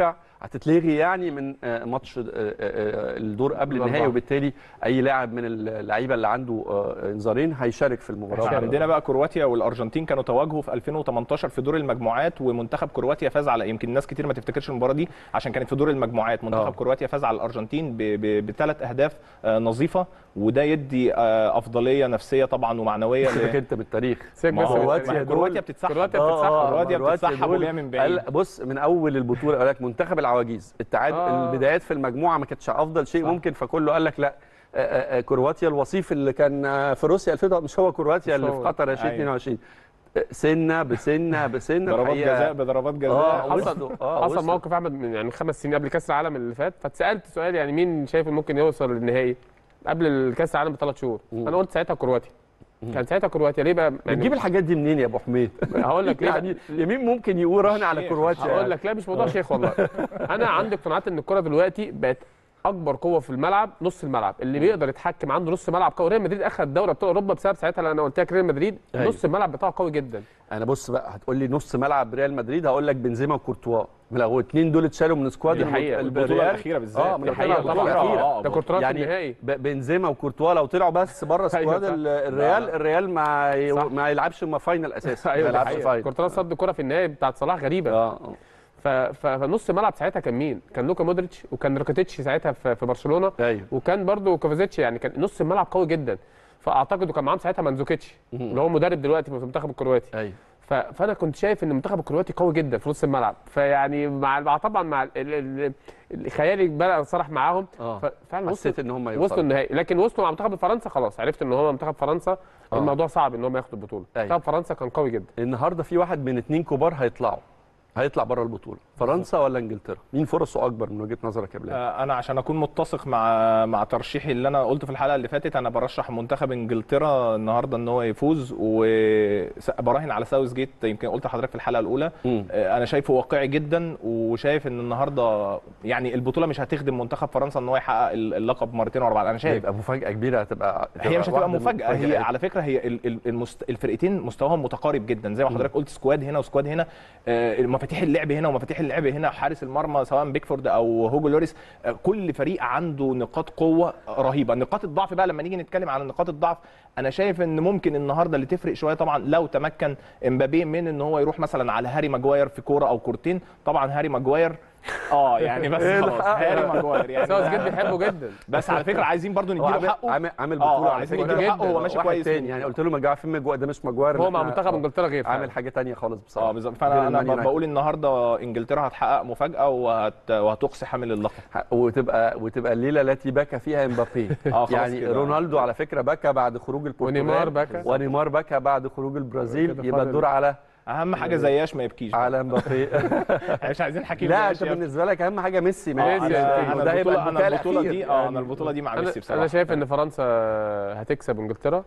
هتتلغي يعني من آه، ماتش آه، آه، الدور قبل النهائي الأربعة. وبالتالي اي لاعب من اللعيبه اللي عنده آه، انذارين هيشارك في المباراه احنا عندنا بقى كرواتيا والارجنتين كانوا تواجهوا في 2018 في دور المجموعات ومنتخب كرواتيا فاز على يمكن ناس كتير ما تفتكرش المباراه دي عشان كانت في دور المجموعات منتخب آه. كرواتيا فاز على الارجنتين بثلاث اهداف آه، نظيفه وده يدي آه، افضليه نفسيه طبعا ومعنويه سيبك ل- انت من التاريخ سيبك ما بس هو- كرواتيا ما هي دول- كرواتيا بتتسحب كرواتيا آه، بتتسحب آه، كرواتيا كرواتيا بتتسحب دول وجايه من بعيد. قال- بص من اول البطوله قال لك منتخب العواجيز التعادل آه. البدايات في المجموعه ما كانتش افضل شيء صح. ممكن فكله قال لك لا آه، آه، آه، كرواتيا الوصيف اللي كان آه، في روسيا 2000 مش هو كرواتيا مش اللي هو. في قطر 2022 آه، سنه بسنه بسنه ضربات الحقيقة- جزاء بضربات جزاء اه حصل- وصلوا اه حصل وصلوا. موقف احمد من يعني خمس سنين قبل كاس العالم اللي فات فاتسالت سؤال يعني مين شايف إنه ممكن يوصل للنهائي قبل الكاس العالم بثلاث شهور مم. انا قلت ساعتها كرواتيا كان ساعتها كرواتيا ليه بقى بتجيب الحاجات دي منين يا ابو حميد؟ هقول لك ليه بقى؟ يعني يمين ممكن يقول رهن على شيخ. كرواتيا هقول يعني. لك لا مش موضوع شيخ والله انا عندي اقتناعات ان الكره دلوقتي بقت اكبر قوه في الملعب نص الملعب اللي بيقدر يتحكم عنده نص ملعب قوي ريال مدريد اخذ دوري ابطال اوروبا بسبب ساعتها اللي انا قلت لك ريال مدريد أيوة. نص الملعب بتاعه قوي جدا انا بص بقى هتقول لي نص ملعب ريال مدريد هقول لك بنزيما وكورتوا من الاول الاثنين دول اتشالوا من سكواد دي حقيقة. الم- البطوله الريال. الاخيره بالذات اه من دي البطوله حقيقة البطولة طبعاً. الاخيره آه، ده كورتوا في يعني النهائي ب- بنزيما وكورتوا لو طلعوا بس بره سكواد صح. ال- الريال لا. الريال ما ي- صح. ما يلعبش ما فاينل اساسا ما ايوه دي يلعبش حقيقة. فاينل كورتوا صد كره في النهائي بتاعت صلاح غريبه اه ف... ف... فنص الملعب ساعتها كان مين؟ كان لوكا مودريتش وكان راكيتيتش ساعتها في, في برشلونه ايوه وكان برضو كوفازيتش يعني كان نص الملعب قوي جدا فاعتقد وكان معاهم ساعتها مانزوكيتش اللي هو مدرب دلوقتي في المنتخب الكرواتي ايوه ف... فانا كنت شايف ان المنتخب الكرواتي قوي جدا في نص الملعب فيعني مع مع طبعا مع ال... ال... ال... خيالي بقى صرح معاهم اه ففعلا وصلوا حسيت ان هم وصلوا يوصلوا النهائي لكن وصلوا مع منتخب فرنسا خلاص عرفت ان هو منتخب فرنسا آه. الموضوع صعب ان هم ياخدوا البطوله أيوة. منتخب فرنسا كان قوي جدا النهارده في واحد من اتنين كبار هيطلعوا هيطلع بره البطوله فرنسا ولا انجلترا مين فرصه اكبر من وجهه نظرك يا بلال آه، انا عشان اكون متسق مع مع ترشيحي اللي انا قلته في الحلقه اللي فاتت انا برشح منتخب انجلترا النهارده ان هو يفوز وبراهن على ساوث جيت يمكن قلت لحضرتك في الحلقه الاولى مم. آه، انا شايفه واقعي جدا وشايف ان النهارده يعني البطوله مش هتخدم منتخب فرنسا ان هو يحقق اللقب مرتين ورا بعض انا شايف هيبقى مفاجاه كبيره هتبقى هي مش هتبقى واحدة من مفاجاه هي المفاجآت. على فكره هي ال- ال- المست... الفرقتين مستواهم متقارب جدا زي ما حضرتك قلت سكواد هنا وسكواد هنا آه، مفاتيح اللعب هنا ومفاتيح اللعب هنا حارس المرمى سواء بيكفورد او هوجو لوريس آه، كل فريق عنده نقاط قوه رهيبه نقاط الضعف بقى لما نيجي نتكلم على نقاط الضعف انا شايف ان ممكن النهارده اللي تفرق شويه طبعا لو تمكن امبابي من ان هو يروح مثلا على هاري ماجواير في كوره او كورتين طبعا هاري ماجواير اه يعني بس خلاص هاري ماجواير يعني ساوث جيت بيحبه جدا بس على فكره عايزين برضو هو نديله عامل حقه عامل عامل آه، بطوله آه، على عايزين فكره نديله جداً. حقه هو ماشي واحد كويس تاني يعني قلت له مجوار فين مجوار ده مش مجوار هو مع إحنا- منتخب آه. انجلترا غير عامل فعلا. حاجه تانية خالص بصراحه اه بالظبط فانا انا غير المان ب- يونايتد. بقول النهارده انجلترا هتحقق مفاجاه وهت... وهتقصي حامل اللقب وتبقى وتبقى الليله التي بكى فيها امبابي آه، خلاص يعني كده. رونالدو على فكره بكى بعد خروج البرتغال ونيمار بكى. ونيمار بكى بعد خروج البرازيل كده يبقى فاضل- الدور على اهم حاجه زياش ما يبكيش على امبابي مش عايزين حكيم لا زياش انت يبكي. بالنسبه لك اهم حاجه ميسي آه، ميسي ميسي. انا انا وده هيبقى البطوله انا البكاء البطوله دي الأخير. اه يعني انا البطوله دي مع انا ميسي بصراحه انا شايف ان فرنسا هتكسب انجلترا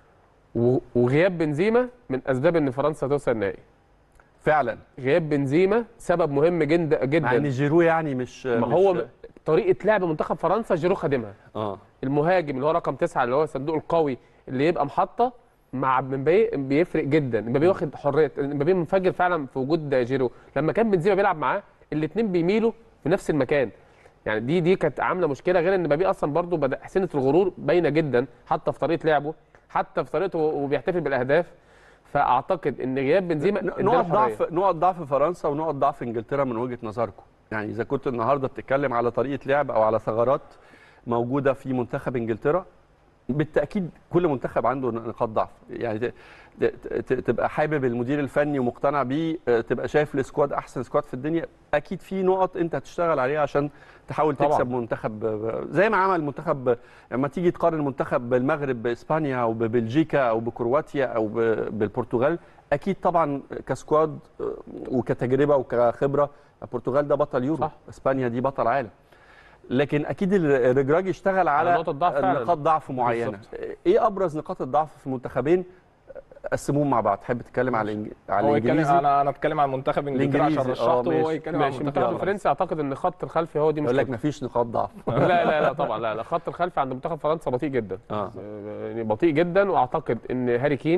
و- وغياب بنزيما من اسباب ان فرنسا توصل النهائي فعلا غياب بنزيما سبب مهم جدا مع ان جدا جيرو يعني مش ما مش- هو طريقه لعب منتخب فرنسا جيرو خادمها اه المهاجم اللي هو رقم تسعة اللي هو الصندوق القوي اللي يبقى محطه مع مبابي بيفرق جدا مبابي واخد حريه مبابي منفجر فعلا في وجود جيرو لما كان بنزيما بيلعب معاه الاثنين بيميلوا في نفس المكان يعني دي دي كانت عامله مشكله غير ان مبابي اصلا برضو بدا حسنه الغرور باينه جدا حتى في طريقه لعبه حتى في طريقته وبيحتفل بالاهداف فاعتقد ان غياب بنزيما اداله نقط حرية. ضعف نقط ضعف فرنسا ونقط ضعف انجلترا من وجهه نظركم يعني اذا كنت النهارده بتتكلم على طريقه لعب او على ثغرات موجوده في منتخب انجلترا بالتاكيد كل منتخب عنده نقاط ضعف يعني ت- ت- ت- تبقى حابب المدير الفني ومقتنع بيه آه، تبقى شايف السكواد احسن سكواد في الدنيا اكيد في نقط انت هتشتغل عليها عشان تحاول طبعاً. تكسب منتخب آه، زي ما عمل منتخب لما تيجي تقارن منتخب المغرب باسبانيا او ببلجيكا او بكرواتيا او ب- بالبرتغال اكيد طبعا كسكواد آه، وكتجربه وكخبره البرتغال ده بطل يورو صح. اسبانيا دي بطل عالم لكن اكيد الرجراج يشتغل على نقطة ضعف فعلاً. نقاط ضعف معينه بالظبط. ايه ابرز نقاط الضعف في المنتخبين قسموهم مع بعض تحب تتكلم على الإنج... على هو يتكلم الانجليزي انا انا اتكلم عن منتخب انجلترا عشان الإنجليزي، آه، رشحته وهو ماشي. يتكلم عن ماشي منتخب المنتخب فرنسا. الفرنسي اعتقد ان خط الخلفي هو دي يقول لك مشكلته مفيش نقاط ضعف لا لا لا طبعا لا لا خط الخلفي عند منتخب فرنسا بطيء جدا اه يعني بطيء جدا واعتقد ان هاري كين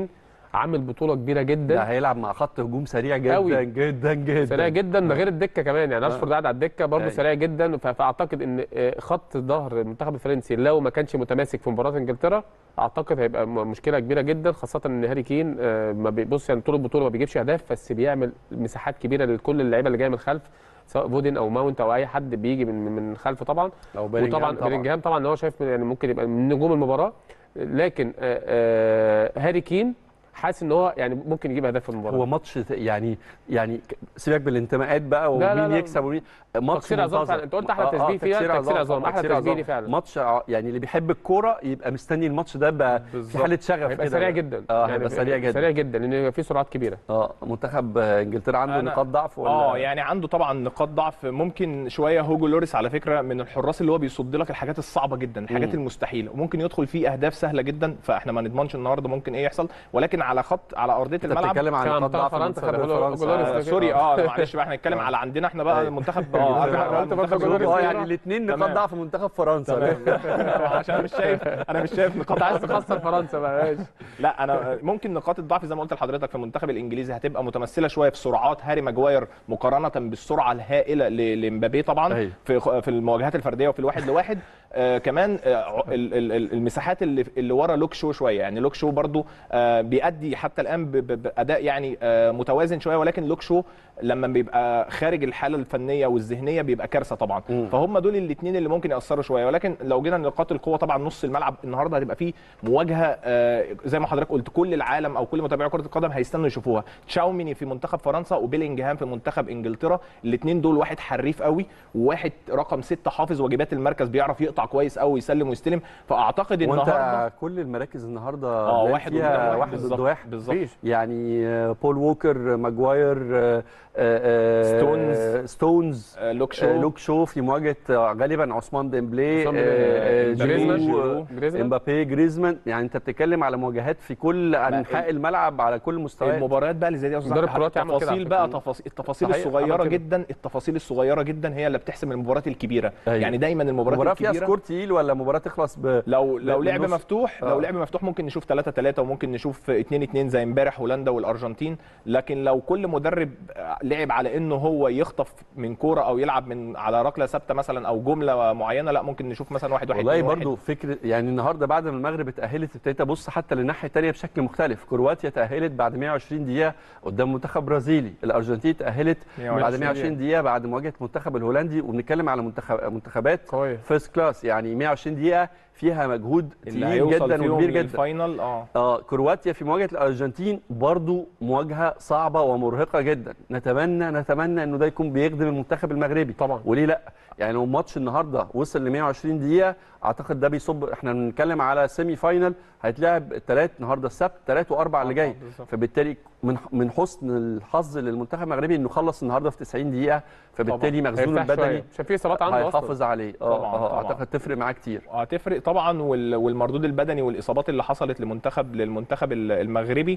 عامل بطوله كبيره ده جدا هيلعب مع خط هجوم سريع جدا أوي. جدا جدا سريع جدا ده غير الدكه كمان يعني آه. اشفورد قاعد على الدكه برضه أيوة. سريع جدا ف- فاعتقد ان آه، خط ظهر المنتخب الفرنسي لو ما كانش متماسك في مباراه انجلترا اعتقد هيبقى م- مشكله كبيره جدا خاصه ان هاري كين آه، ما بيبص يعني طول البطوله ما بيجيبش اهداف بس بيعمل مساحات كبيره لكل اللعيبه اللي جايه من الخلف سواء فودن او ماونت او اي حد بيجي من من خلفه طبعا أو بيلينجهام وطبعا طبعاً. بيلينجهام طبعا اللي هو شايف يعني ممكن يبقى من نجوم المباراه لكن آه، آه، هاري كين حاسس ان هو يعني ممكن يجيب اهداف في المباراه هو ماتش ت- يعني يعني ك- سيبك بالانتماءات بقى لا، ومين لا. يكسب ومين ماتش تكسير عظام منتظر. فعلا. أنت قلت أحلى تشبيه فيها، تكسير عظام. أحلى تكسير تشبيه عظام. ليه فعلا. ماتش ع- يعني اللي بيحب الكوره يبقى مستني الماتش ده بقى في بالظبط. حاله شغف هيبقى كده سريع جدا اه هيبقى سريع جدا سريع جدا لان هيبقى فيه سرعات كبيره اه منتخب آه، انجلترا عنده أنا- نقاط ضعف ولا اه يعني عنده طبعا نقاط ضعف ممكن شويه هوجو لوريس على فكره من الحراس اللي هو بيصد لك الحاجات الصعبه جدا الحاجات مم. المستحيله وممكن يدخل فيه اهداف سهله جدا فاحنا ما نضمنش النهارده ممكن ايه يحصل ولكن على خط على ارضيه انت الملعب بتتكلم عن كان نقاط منتخب ضعف فرنسا، المنتخب ده هو- الفرنسي هو لوريس آه ده سوري اه معلش بقى احنا نتكلم على عندنا احنا بقى أيوة. المنتخب اه أنا قلت برضه المنتخب لوريس. اه الفرنسي. يعني الاثنين نقاط تمام. ضعف منتخب فرنسا تمام عشان انا مش شايف انا مش شايف نقاط انت عايز ضعف. تخسر فرنسا بقى ماشي لا انا ممكن نقاط الضعف زي ما قلت لحضرتك في المنتخب الانجليزي هتبقى متمثله شويه في سرعات هاري ماجواير مقارنه بالسرعه الهائله ل- لمبابي طبعا أيوة. في في المواجهات الفرديه وفي الواحد لواحد آه كمان آه ال- ال- ال- المساحات اللي اللي ورا لوك شو شويه يعني لوك شو برضو آه بيأدي حتى الان ب- ب- باداء يعني آه متوازن شويه ولكن لوك شو لما بيبقى خارج الحاله الفنيه والذهنيه بيبقى كارثه طبعا مم. فهم دول الاثنين اللي ممكن ياثروا شويه ولكن لو جينا لنقاط القوه طبعا نص الملعب النهارده هتبقى فيه مواجهه آه، زي ما حضرتك قلت كل العالم او كل متابعي كره القدم هيستنوا يشوفوها تشاوميني في منتخب فرنسا وبيلينجهام في منتخب انجلترا الاثنين دول واحد حريف قوي وواحد رقم ستة حافظ واجبات المركز بيعرف يقطع كويس قوي يسلم ويستلم فاعتقد النهارده وانت كل المراكز النهارده اه باين واحد فيها قدام واحد ضد بالظبط، واحد بالظبط يعني آه، بول ووكر ماجواير آه، آه، آه، ستونز. ستونز آه، لوك شو آه، لوك شو في مواجهه آه، غالبا عثمان ديمبلي عثمان آه، آه، ديمبلي، جيرو جيرو، آه، جريزمان امبابي جريزمان يعني انت بتتكلم على مواجهات في كل انحاء الملعب على كل المستويات المباريات بقى اللي زي دي يا أستاذ المدرب أحمد، الكرواتي عمل كده على التفاصيل بقى فكرة. تفاصيل التفاصيل صحيح، الصغيره عمل كده. جدا التفاصيل الصغيره جدا هي اللي بتحسم المباريات الكبيره أيوة. يعني دايما المباريات مباراه فيها الكبيره سكور تقيل ولا مباراه تخلص ب لو لو لعب بالنص. مفتوح آه. لو لعب مفتوح ممكن نشوف 3 3 وممكن نشوف 2 2 زي امبارح هولندا والارجنتين لكن لو كل مدرب لعب على انه هو يخطف من كوره او يلعب من على ركله ثابته مثلا او جمله معينه لا ممكن نشوف مثلا واحد واحد والله اتنين واحد. برضو فكره يعني النهارده بعد ما المغرب اتاهلت ابتديت ابص حتى للناحيه الثانيه بشكل مختلف كرواتيا تاهلت بعد 120 دقيقه قدام منتخب برازيلي الارجنتين تاهلت 120 بعد 120 دقيقه بعد مواجهه منتخب الهولندي وبنتكلم على منتخب منتخبات قويه فيرست كلاس يعني 120 دقيقه فيها مجهود اللي تقيل هيوصل جدا فيهم وكبير جدا للفاينل اه اه كرواتيا في مواجهه الارجنتين برضو مواجهه صعبه ومرهقه جدا نتمنى نتمنى انه ده يكون بيخدم المنتخب المغربي طبعا وليه لا يعني لو الماتش النهارده وصل ل 120 دقيقه اعتقد ده بيصب احنا بنتكلم على سيمي فاينل هيتلعب الثلاث النهارده السبت ثلاث واربع اللي جاي بالظبط. فبالتالي من من حسن الحظ للمنتخب المغربي انه خلص النهارده في 90 دقيقه فبالتالي مخزونه هيرتاح شويه البدني عشان في اصابات عنده اصلا هيحافظ عليه اه طبعاً، اه طبعاً. اعتقد تفرق معاه كتير هتفرق طبعا وال- والمردود البدني والاصابات اللي حصلت لمنتخب للمنتخب ال- المغربي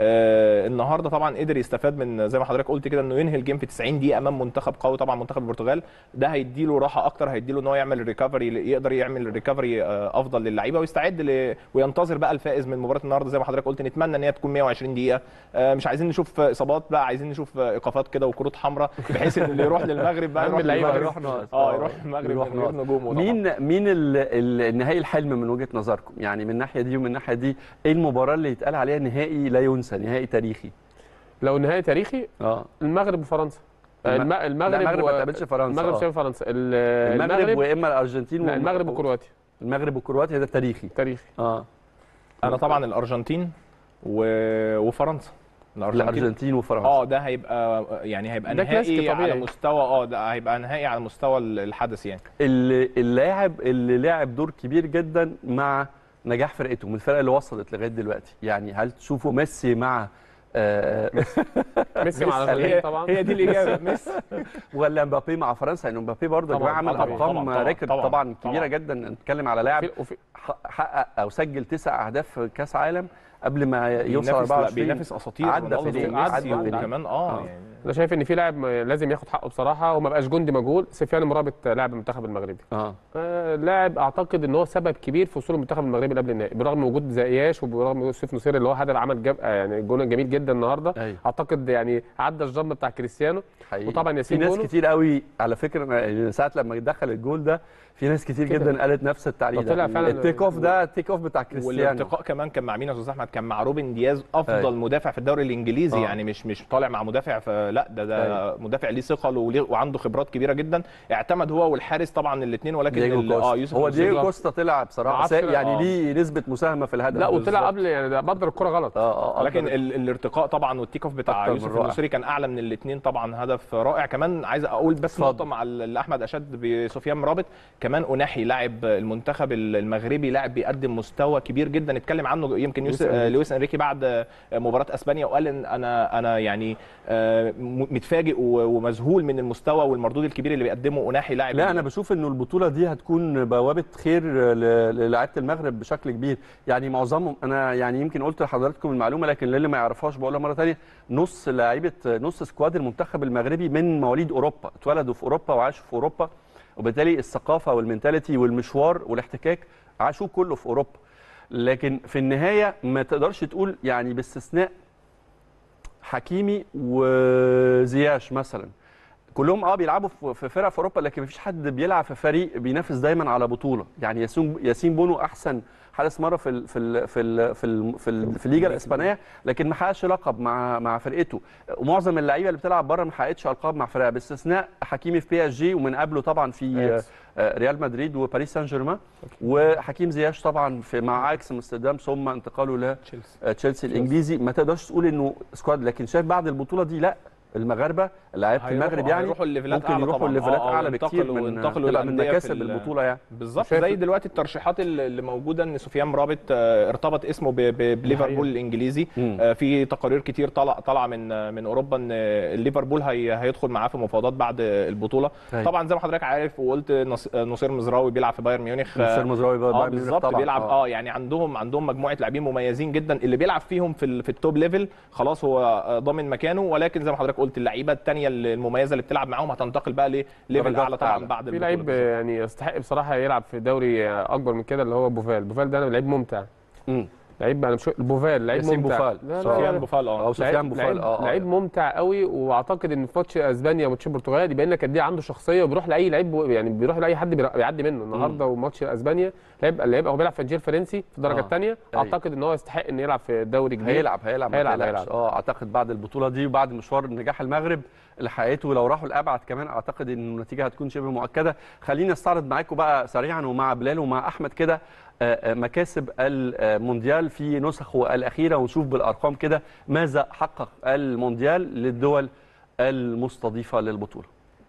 آه النهارده طبعا قدر يستفاد من زي ما حضرتك قلت كده انه ينهي الجيم في 90 دقيقه امام منتخب قوي طبعا منتخب البرتغال ده هيديله راحه اكتر هيديله ان هو يعمل ريكفري يقدر يعمل ريكفري افضل للعيبه ويستعد ل... وينتظر بقى الفائز من مباراه النهارده زي ما حضرتك قلت نتمنى ان هي تكون 120 دقيقه آه مش عايزين نشوف اصابات بقى عايزين نشوف ايقافات كده وكروت حمراء بحيث ان اللي يروح للمغرب بقى أهم يروح اللعيبة للمغرب. يروح ناقص. اه يروح المغرب يروح من غير ناقص. نجومه طبعاً. مين مين ال- ال- النهائي الحلم من وجهه نظركم يعني من الناحيه دي ومن الناحيه دي ايه المباراه اللي يتقال عليها نهائي لا ينسى نهائي تاريخي لو نهائي تاريخي اه المغرب وفرنسا الم- الم- المغرب لا المغرب و- ما تقابلش فرنسا المغرب آه. شايف فرنسا ال- المغرب المغرب واما الارجنتين لا و- المغرب وكرواتيا المغرب وكرواتيا ده تاريخي تاريخي اه انا طبعا الارجنتين و... وفرنسا الارجنتين وفرنسا اه ده هيبقى يعني هيبقى ده كلاسيكي نهائي طبيعي. على مستوى اه ده هيبقى نهائي على مستوى الحدث يعني اللي اللاعب اللي لعب دور كبير جدا مع نجاح فرقته من الفرق اللي وصلت لغايه دلوقتي يعني هل تشوفوا ميسي مع آه ميسي مع هي- الارجنتين طبعا هي دي الاجابه ميسي ولا مبابي مع فرنسا لان مبابي برضه يا طبعاً، جماعه عمل طبعاً، ارقام طبعاً، ريكورد طبعاً، طبعا طبعاً. كبيره جدا نتكلم على لاعب وفي- وفي- حقق او سجل تسع اهداف في كاس عالم قبل ما يوصل بينافس لا 24 بينافس اساطير عدى رونالدو في وميسي عدى في- وكمان اه آه. يعني انا شايف ان في لاعب م- لازم ياخد حقه بصراحه وما بقاش جندي مجهول سفيان مرابط لاعب المنتخب المغربي اه آه، لاعب اعتقد ان هو سبب كبير في وصول المنتخب المغربي قبل النهائي برغم وجود زياش وبرغم وجود سيف نصير اللي هو هدف عمل جاب آه، يعني جول جميل جدا النهارده أيوة. اعتقد يعني عدى الجنب بتاع كريستيانو حقيقي وطبعا في ياسين ناس بونو كتير قوي على فكره أنا يعني ساعه لما دخل الجول ده في ناس كتير كده. جدا قالت نفس التعليق ده طلع ده فعلا- التيك اوف ده التيك اوف بتاع كريستيانو والارتقاء كمان كان مع مين يا استاذ احمد كان مع روبن دياز افضل أيوة. مدافع في الدوري الانجليزي آه. يعني مش مش طالع مع مدافع فلا ده ده مدافع ليه ثقل وليه- وعنده خبرات كبيره جدا اعتمد هو والحارس طبعا الاثنين ولكن دييجو ال- كوستا اه يوسف هو نصير دييجو كوستا طلع بصراحه معرفش سا- كده. يعني آه. ليه نسبه مساهمه في الهدف لا وطلع بالظبط. قبل يعني ده بدر الكره غلط اه اه لكن أقدر- ال- الارتقاء طبعا والتيك اوف بتاع أكتر من يوسف رائع. النصيري كان اعلى من الاثنين طبعا هدف رائع كمان عايز اقول بس اتفضل. نقطه مع ال- اللي احمد اشد بسفيان مرابط كمان اناحي لاعب المنتخب المغربي لاعب بيقدم مستوى كبير جدا اتكلم عنه يمكن يوسف لويس آه، إنريكي. لويس انريكي بعد مباراه اسبانيا وقال ان انا انا يعني آه، م- متفاجئ و- ومذهول من المستوى والمردود الكبير اللي بيقدمه اناحي لاعب لا انا بشوف انه البطوله دي هتكون بوابه خير ل- للاعيبه المغرب بشكل كبير يعني معظمهم انا يعني يمكن قلت لحضراتكم المعلومه لكن للي ما يعرفهاش بقولها مره ثانيه نص لعيبه نص سكواد المنتخب المغربي من مواليد اوروبا اتولدوا في اوروبا وعاشوا في اوروبا وبالتالي الثقافه والمنتاليتي والمشوار والاحتكاك عاشوه كله في اوروبا لكن في النهايه ما تقدرش تقول يعني باستثناء حكيمي وزياش مثلا كلهم اه بيلعبوا في- في فرق في اوروبا لكن مفيش حد بيلعب في فريق بينافس دايما على بطوله يعني ياسين ياسين بونو احسن حارس مره في ال في ال في ال في ال في, ال في الليجا الاسبانيه لكن ما حققش لقب مع مع فرقته ومعظم اللعيبه اللي بتلعب بره ما حققتش القاب مع فرقها باستثناء حكيمي في بي اس جي ومن قبله طبعا في أياكس. آه، ريال مدريد وباريس سان جيرمان وحكيم زياش طبعا في مع اياكس امستردام ثم انتقاله ل تشيلسي آه، تشيلسي الانجليزي ما تقدرش تقول انه سكواد لكن شايف بعد البطوله دي لا المغاربه لعيبه المغرب يعني هيروحوا الليفلات ممكن أعلى يروحوا طبعاً. الليفلات آه، آه، اعلى بكتير وينتقلوا- من وينتقلوا تبقى من للأندية في مكاسب ال- البطوله يعني بالظبط شايف- زي دلوقتي الترشيحات اللي اللي موجوده ان سفيان مرابط آه، ارتبط اسمه ب- ب- بليفربول الانجليزي مم. آه، في تقارير كتير طالع طالعه من آه، من اوروبا ان آه، ليفربول هي هيدخل معاه في مفاوضات بعد آه، البطوله أيوة. طبعا زي ما حضرتك عارف وقلت نص- آه، نصير مزراوي بيلعب في بايرن ميونخ آه، نصير مزراوي بقى اه بايرن ميونخ بالظبط طبعاً. بيلعب آه. اه يعني عندهم عندهم مجموعه لاعبين مميزين جدا اللي بيلعب فيهم في ال- في التوب ليفل خلاص هو آه، ضامن مكانه ولكن زي ما حضرتك قلت اللعيبه الثانيه المميزه اللي بتلعب معاهم هتنتقل بقى لليفل درجات اعلى طبعا أعلى. بعد في البطوله لعيب بالظبط. يعني يستحق بصراحه يلعب في دوري اكبر من كده اللي هو بوفال بوفال ده لعيب ممتع مم. لعيب انا مش بوفال لعيب ياسين ممتع بوفال. لا لا سفيان لا بوفال اه او سفيان لعيب- بوفال لعيب, اه آه. لعيب ممتع قوي واعتقد ان في ماتش اسبانيا وماتش البرتغال يبين لك قد ايه عنده شخصيه وبيروح لاي لعيب بو- يعني بيروح لاي حد بيرا- بيعدي منه النهارده وماتش اسبانيا لعيب لعيب هو بيلعب في الجيل الفرنسي في الدرجه آه. الثانيه أيوة. اعتقد ان هو يستحق انه يلعب في دوري كبير هيلعب هيلعب ما هيلعب- تقلقش. هيلعب. اه اعتقد بعد البطوله دي وبعد مشوار نجاح المغرب اللي حققته لو راحوا الابعد كمان اعتقد ان النتيجه هتكون شبه مؤكده خليني استعرض معاكم بقى سريعا ومع بلال ومع احمد كده آه، آه، مكاسب المونديال في نسخه الاخيره ونشوف بالارقام كده ماذا حقق المونديال للدول المستضيفه للبطوله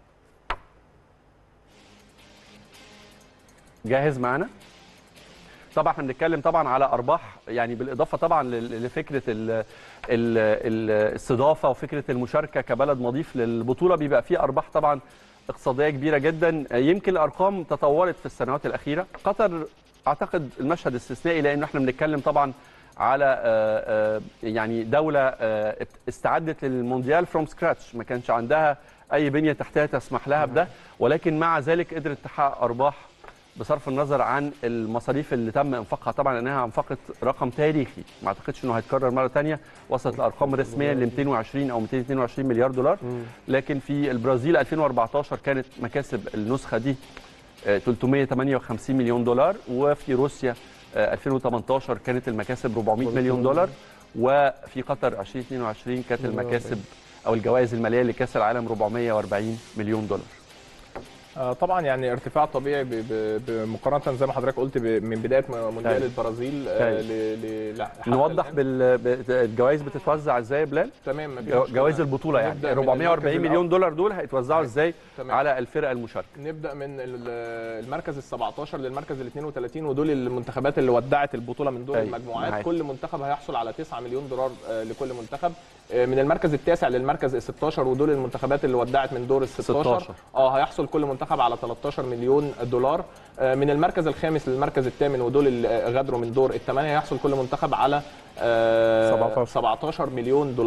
جاهز معانا طبعا احنا بنتكلم طبعا على ارباح يعني بالاضافه طبعا لل- لفكره ال ال ال الاستضافه وفكره المشاركه كبلد مضيف للبطوله بيبقى فيه ارباح طبعا اقتصاديه كبيره جدا يمكن الارقام تطورت في السنوات الاخيره قطر اعتقد المشهد استثنائي لانه احنا بنتكلم طبعا على آه، آه، يعني دوله آه، استعدت للمونديال فروم سكراتش ما كانش عندها اي بنيه تحتيه تسمح لها بده ولكن مع ذلك قدرت تحقق ارباح بصرف النظر عن المصاريف اللي تم انفاقها طبعا لانها انفقت رقم تاريخي ما اعتقدش انه هيتكرر مره ثانيه وصلت الارقام الرسميه ل 220 او 222 مليار دولار لكن في البرازيل 2014 كانت مكاسب النسخه دي آه، 358 مليون دولار وفي روسيا آه، 2018 كانت المكاسب 400 مليون دولار وفي قطر 2022 كانت المكاسب او الجوائز الماليه لكاس العالم 440 مليون دولار آه، طبعا يعني ارتفاع طبيعي ب- ب- بمقارنه زي ما حضرتك قلت ب- من بدايه م- مونديال أيوة. البرازيل آه، أيوة. ل- ل- لا، حتى نوضح الآن. بالجوائز بتتوزع ازاي يا بلال تمام مفيش جو- مشكلة. جوائز البطوله يعني نبدأ من 440 المركز مليون دولار دول هيتوزعوا ازاي تمام. على الفرق المشاركه نبدا من ال- المركز ال 17 للمركز ال 32 ودول المنتخبات اللي ودعت البطوله من دور أيوة، المجموعات معاك. كل منتخب هيحصل على 9 مليون دولار آه، لكل منتخب آه، من المركز التاسع للمركز ال 16 ودول المنتخبات اللي ودعت من دور ال 16 16. اه هيحصل كل منتخب على 13 مليون دولار آه، من المركز الخامس للمركز الثامن ودول اللي آه، غادروا من دور الثمانيه هيحصل كل منتخب على آه، 17. 17 مليون دولار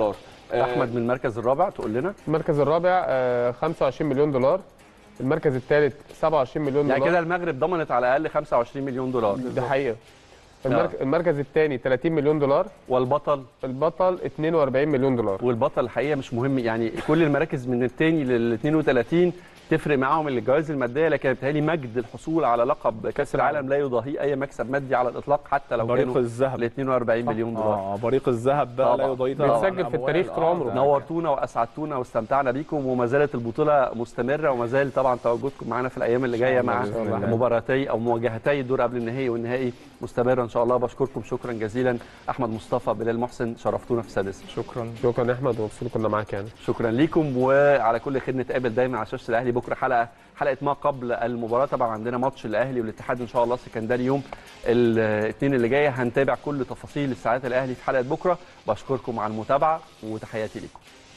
احمد من المركز الرابع تقول لنا المركز الرابع آه، 25 مليون دولار المركز الثالث 27 مليون يعني دولار كده المغرب ضمنت على الاقل 25 مليون دولار ده حقيقه المرك... المركز الثاني 30 مليون دولار والبطل البطل 42 مليون دولار والبطل الحقيقه مش مهم يعني كل المراكز من الثاني لل 32 تفرق معاهم الجوائز الماديه لكن بتهيألي مجد الحصول على لقب كاس العالم لا يضاهيه اي مكسب مادي على الاطلاق حتى لو بريق كانوا الذهب ل 42 مليون دولار اه بريق الذهب بقى لا طبعاً. يضاهي بيتسجل في التاريخ طول عمره. نورتونا واسعدتونا واستمتعنا بيكم وما زالت البطوله مستمره وما زال طبعا تواجدكم معانا في الايام اللي جايه مع بإذن الله. مباراتي او مواجهتي الدور قبل النهائي والنهائي مستمره ان شاء الله بشكركم شكرا جزيلا احمد مصطفى بلال محسن شرفتونا في السادسه شكرا شكرا يا احمد ومبسوط كنا معاك يعني شكرا ليكم وعلى كل خير نتقابل دايما على شاشه الاهلي بكره حلقه حلقه ما قبل المباراه طبعا عندنا ماتش الاهلي والاتحاد ان شاء الله سكندري يوم الاثنين اللي جايه هنتابع كل تفاصيل الساعات الاهلي في حلقه بكره بشكركم على المتابعه وتحياتي لكم